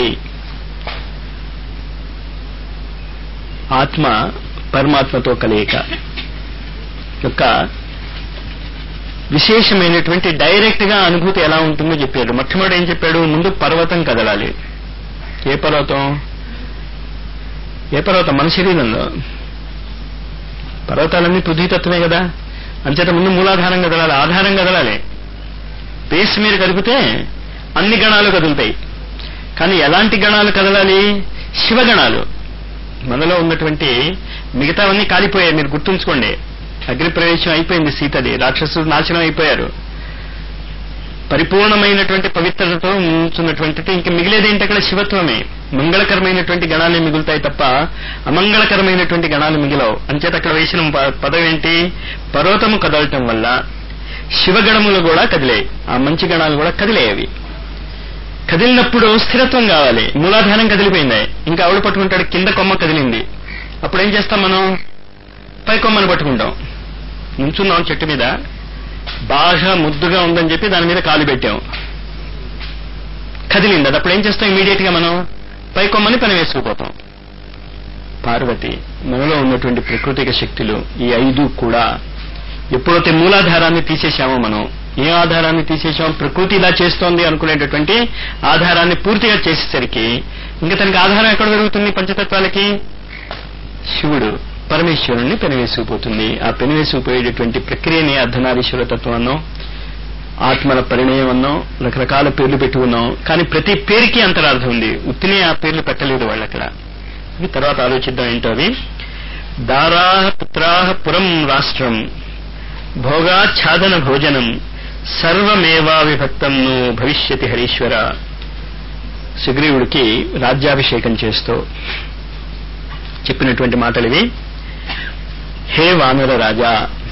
ఆత్మ పరమాత్మతో కలయిక యొక్క విశేషమైనటువంటి డైరెక్ట్ గా అనుభూతి ఎలా ఉంటుందో చెప్పాడు మొట్టమొదటి ఏం చెప్పాడు ముందు పర్వతం కదలాలి ఏ పర్వతం ఏ పర్వతం మన శరీరంలో పర్వతాలన్నీ పృథ్వీతత్వమే కదా అంచేత ముందు మూలాధారం కదలాలి ఆధారం కదలాలి బేస్ మీరు కదిపితే అన్ని గణాలు కదులుతాయి కానీ ఎలాంటి గణాలు కదలాలి శివగణాలు మనలో ఉన్నటువంటి మిగతావన్నీ కాలిపోయాయి మీరు గుర్తుంచుకోండి అగ్ని ప్రవేశం అయిపోయింది సీతది రాక్షసులు నాశనం అయిపోయారు పరిపూర్ణమైనటువంటి పవిత్రతతో ఉంచున్నటువంటి ఇంక మిగిలేదేంటి అక్కడ శివత్వమే మంగళకరమైనటువంటి గణాలే మిగులుతాయి తప్ప అమంగళకరమైనటువంటి గణాలు మిగిలవు అంచేత అక్కడ వేసిన ప- పదం ఏంటి పర్వతము కదలటం వల్ల శివగణములు కూడా కదిలాయి ఆ మంచి గణాలు కూడా కదిలాయి అవి కదిలినప్పుడు స్థిరత్వం కావాలి మూలాధారం కదిలిపోయింది ఇంకా ఆవిడ పట్టుకుంటాడు కింద కొమ్మ కదిలింది అప్పుడు ఏం చేస్తాం మనం పై కొమ్మను పట్టుకుంటాం నుంచున్నాం చెట్టు మీద బాగా ముద్దుగా ఉందని చెప్పి దాని మీద కాలు పెట్టాం కదిలింది అది అప్పుడు ఏం చేస్తాం ఇమీడియట్ గా మనం పై కొమ్మని పని వేసుకుపోతాం పార్వతి మనలో ఉన్నటువంటి ప్రకృతిక శక్తులు ఈ ఐదు కూడా ఎప్పుడైతే మూలాధారాన్ని తీసేశామో మనం ఏ ఆధారాన్ని తీసేశామో ప్రకృతి ఇలా చేస్తోంది అనుకునేటటువంటి ఆధారాన్ని పూర్తిగా చేసేసరికి ఇంకా తనకి ఆధారం ఎక్కడ దొరుకుతుంది పంచతత్వాలకి శివుడు పరమేశ్వరుణ్ణి పెనవేసుకుపోతుంది ఆ పెనవేసుకుపోయేటటువంటి ప్రక్రియని అర్ధనారీశ్వర తత్వం అన్నాం ఆత్మల పరిణయం అన్నాం రకరకాల పేర్లు పెట్టుకున్నాం కానీ ప్రతి పేరుకి అంతరార్థం ఉంది ఉత్తినే ఆ పేర్లు పెట్టలేదు వాళ్ళు అక్కడ ఇవి తర్వాత ఆలోచిద్దాం ఏంటో అవి దారాహ పుత్రాహ పురం రాష్ట్రం భోగాచ్ఛాదన భోజనం సర్వమేవా విభక్తం ను భవిష్యతి హరీశ్వర సుగ్రీవుడికి రాజ్యాభిషేకం చేస్తూ చెప్పినటువంటి మాటలు ఇవి హే వానర రాజా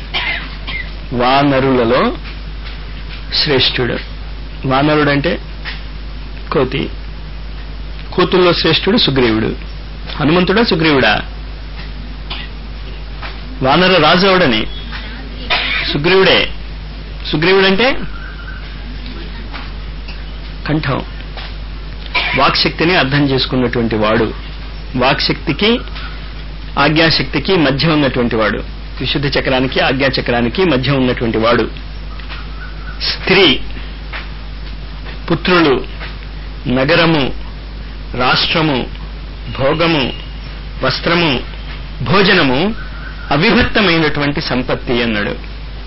వానరులలో శ్రేష్ఠుడు వానరుడు అంటే కోతి కోతుల్లో శ్రేష్ఠుడు సుగ్రీవుడు హనుమంతుడా సుగ్రీవుడా వానర రాజు అవడని సుగ్రీవుడే సుగ్రీవుడంటే కంఠం వాక్శక్తిని అర్థం చేసుకున్నటువంటి వాడు వాక్శక్తికి ఆజ్ఞాశక్తికి మధ్య ఉన్నటువంటి వాడు విశుద్ధ చక్రానికి ఆజ్ఞా చక్రానికి మధ్య ఉన్నటువంటి వాడు స్త్రీ పుత్రులు నగరము రాష్ట్రము భోగము వస్త్రము భోజనము అవిభక్తమైనటువంటి సంపత్తి అన్నాడు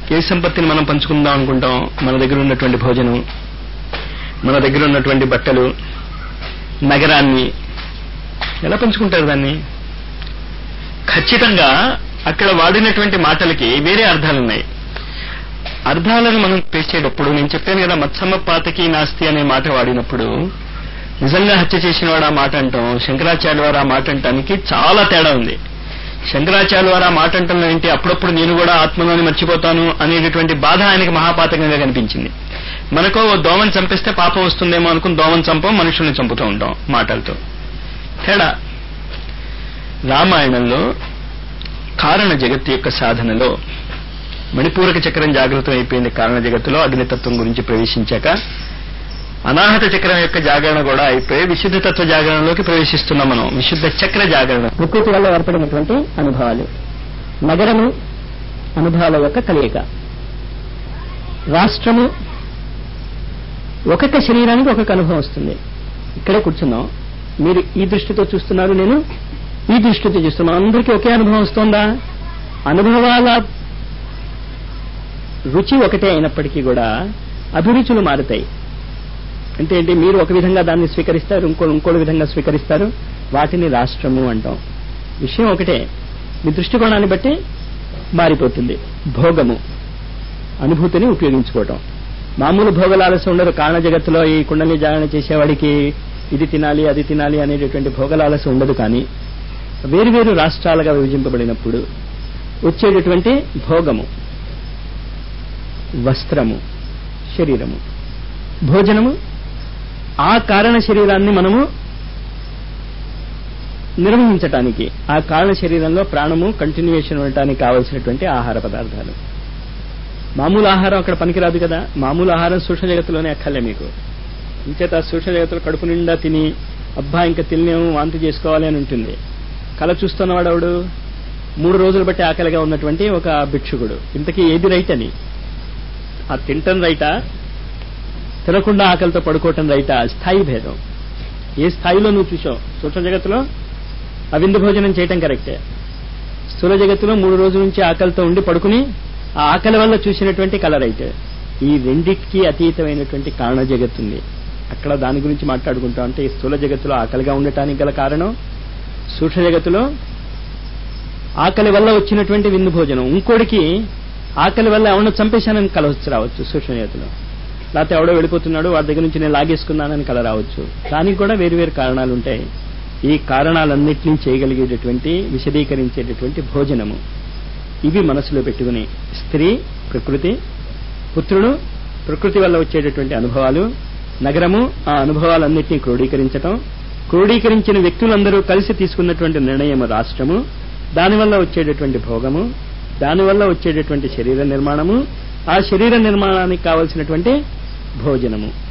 ఏ సంపత్తిని మనం పంచుకుందాం అనుకుంటాం మన దగ్గర ఉన్నటువంటి భోజనం మన దగ్గర ఉన్నటువంటి బట్టలు నగరాన్ని ఎలా పంచుకుంటారు దాన్ని ఖచ్చితంగా అక్కడ వాడినటువంటి మాటలకి వేరే అర్థాలున్నాయి అర్థాలను మనం పేసేటప్పుడు నేను చెప్పాను కదా మత్సమ్మ పాతకి నాస్తి అనే మాట వాడినప్పుడు నిజంగా హత్య చేసిన వాడు ఆ మాట అంటాం శంకరాచార్య వారు ఆ మాట అంటానికి చాలా తేడా ఉంది శంకరాచార్య వారు ఆ మాట అంటాం ఏంటి అప్పుడప్పుడు నేను కూడా ఆత్మలోని మర్చిపోతాను అనేటటువంటి బాధ ఆయనకి మహాపాతకంగా కనిపించింది మనకో ఓ దోమని చంపిస్తే పాపం వస్తుందేమో అనుకుని దోమని చంపం మనుషుల్ని చంపుతూ ఉంటాం మాటలతో తేడా రామాయణంలో కారణ జగత్తు యొక్క సాధనలో మణిపూరక చక్రం జాగృతం అయిపోయింది కారణ జగత్తులో అగ్నితత్వం గురించి ప్రవేశించాక అనాహత చక్రం యొక్క జాగరణ కూడా అయిపోయి విశుద్ధ తత్వ జాగరణలోకి ప్రవేశిస్తున్నాం మనం విశుద్ధ చక్ర జాగరణ ప్రకృతి వల్ల ఏర్పడినటువంటి అనుభవాలు నగరము అనుభవాల యొక్క కలయిక రాష్ట్రము ఒక్కొక్క శరీరానికి ఒక్కొక్క అనుభవం వస్తుంది ఇక్కడే కూర్చున్నాం మీరు ఈ దృష్టితో చూస్తున్నారు నేను ఈ దృష్టితో చూస్తున్నాం అందరికీ ఒకే అనుభవం వస్తుందా అనుభవాల రుచి ఒకటే అయినప్పటికీ కూడా అభిరుచులు మారుతాయి అంటే ఏంటి మీరు ఒక విధంగా దాన్ని స్వీకరిస్తారు ఇంకో ఇంకోటి విధంగా స్వీకరిస్తారు వాటిని రాష్ట్రము అంటాం విషయం ఒకటే మీ దృష్టికోణాన్ని బట్టి మారిపోతుంది భోగము అనుభూతిని ఉపయోగించుకోవటం మామూలు భోగలాలస ఉండదు కారణ జగత్తులో ఈ కుండలి జాగరణ చేసేవాడికి ఇది తినాలి అది తినాలి అనేటటువంటి భోగలాలస ఉండదు కానీ వేరువేరు రాష్ట్రాలుగా విభజింపబడినప్పుడు వచ్చేటటువంటి భోగము వస్త్రము శరీరము భోజనము ఆ కారణ శరీరాన్ని మనము నిర్వహించటానికి ఆ కారణ శరీరంలో ప్రాణము కంటిన్యూయేషన్ ఉండటానికి కావలసినటువంటి ఆహార పదార్థాలు మామూలు ఆహారం అక్కడ పనికిరాదు కదా మామూలు ఆహారం సూక్ష్మ జగత్తులోనే అక్కర్లే మీకు ఇంచేత సూక్ష్మ జగత్తులో కడుపు నిండా తిని అబ్బా ఇంకా తినలేము వాంతి చేసుకోవాలి అని ఉంటుంది కళ చూస్తున్నవాడవుడు మూడు రోజులు బట్టి ఆకలిగా ఉన్నటువంటి ఒక భిక్షుకుడు ఇంతకీ ఏది రైట్ అని ఆ తింటం రైటా తినకుండా ఆకలితో పడుకోవటం రైటా స్థాయి భేదం ఏ స్థాయిలో నువ్వు చూసావు సూక్ష్మ జగత్తులో అవిందు భోజనం చేయటం కరెక్టే స్థూల జగత్తులో మూడు రోజుల నుంచి ఆకలితో ఉండి పడుకుని ఆ ఆకలి వల్ల చూసినటువంటి కళ రైట్ ఈ రెండింటికి అతీతమైనటువంటి కారణ జగత్తు ఉంది అక్కడ దాని గురించి మాట్లాడుకుంటాం అంటే ఈ స్థూల జగత్తులో ఆకలిగా ఉండటానికి గల కారణం సూక్ష్మ జగత్తులో ఆకలి వల్ల వచ్చినటువంటి విందు భోజనం ఇంకోటికి ఆకలి వల్ల ఎవరినో చంపేశానని కల వచ్చి రావచ్చు సూక్ష్మ జగత్తులో లేకపోతే ఎవడో వెళ్ళిపోతున్నాడు వాడి దగ్గర నుంచి నేను లాగేసుకున్నానని కల రావచ్చు దానికి కూడా వేరు వేరు కారణాలు ఉంటాయి ఈ కారణాలన్నింటినీ చేయగలిగేటటువంటి విశదీకరించేటటువంటి భోజనము ఇవి మనసులో పెట్టుకుని స్త్రీ ప్రకృతి పుత్రుడు ప్రకృతి వల్ల వచ్చేటటువంటి అనుభవాలు నగరము ఆ అనుభవాలన్నింటినీ క్రోడీకరించటం క్రోడీకరించిన వ్యక్తులందరూ కలిసి తీసుకున్నటువంటి నిర్ణయం రాష్ట్రము దానివల్ల వచ్చేటటువంటి భోగము దానివల్ల వచ్చేటటువంటి శరీర నిర్మాణము ఆ శరీర నిర్మాణానికి కావలసినటువంటి భోజనము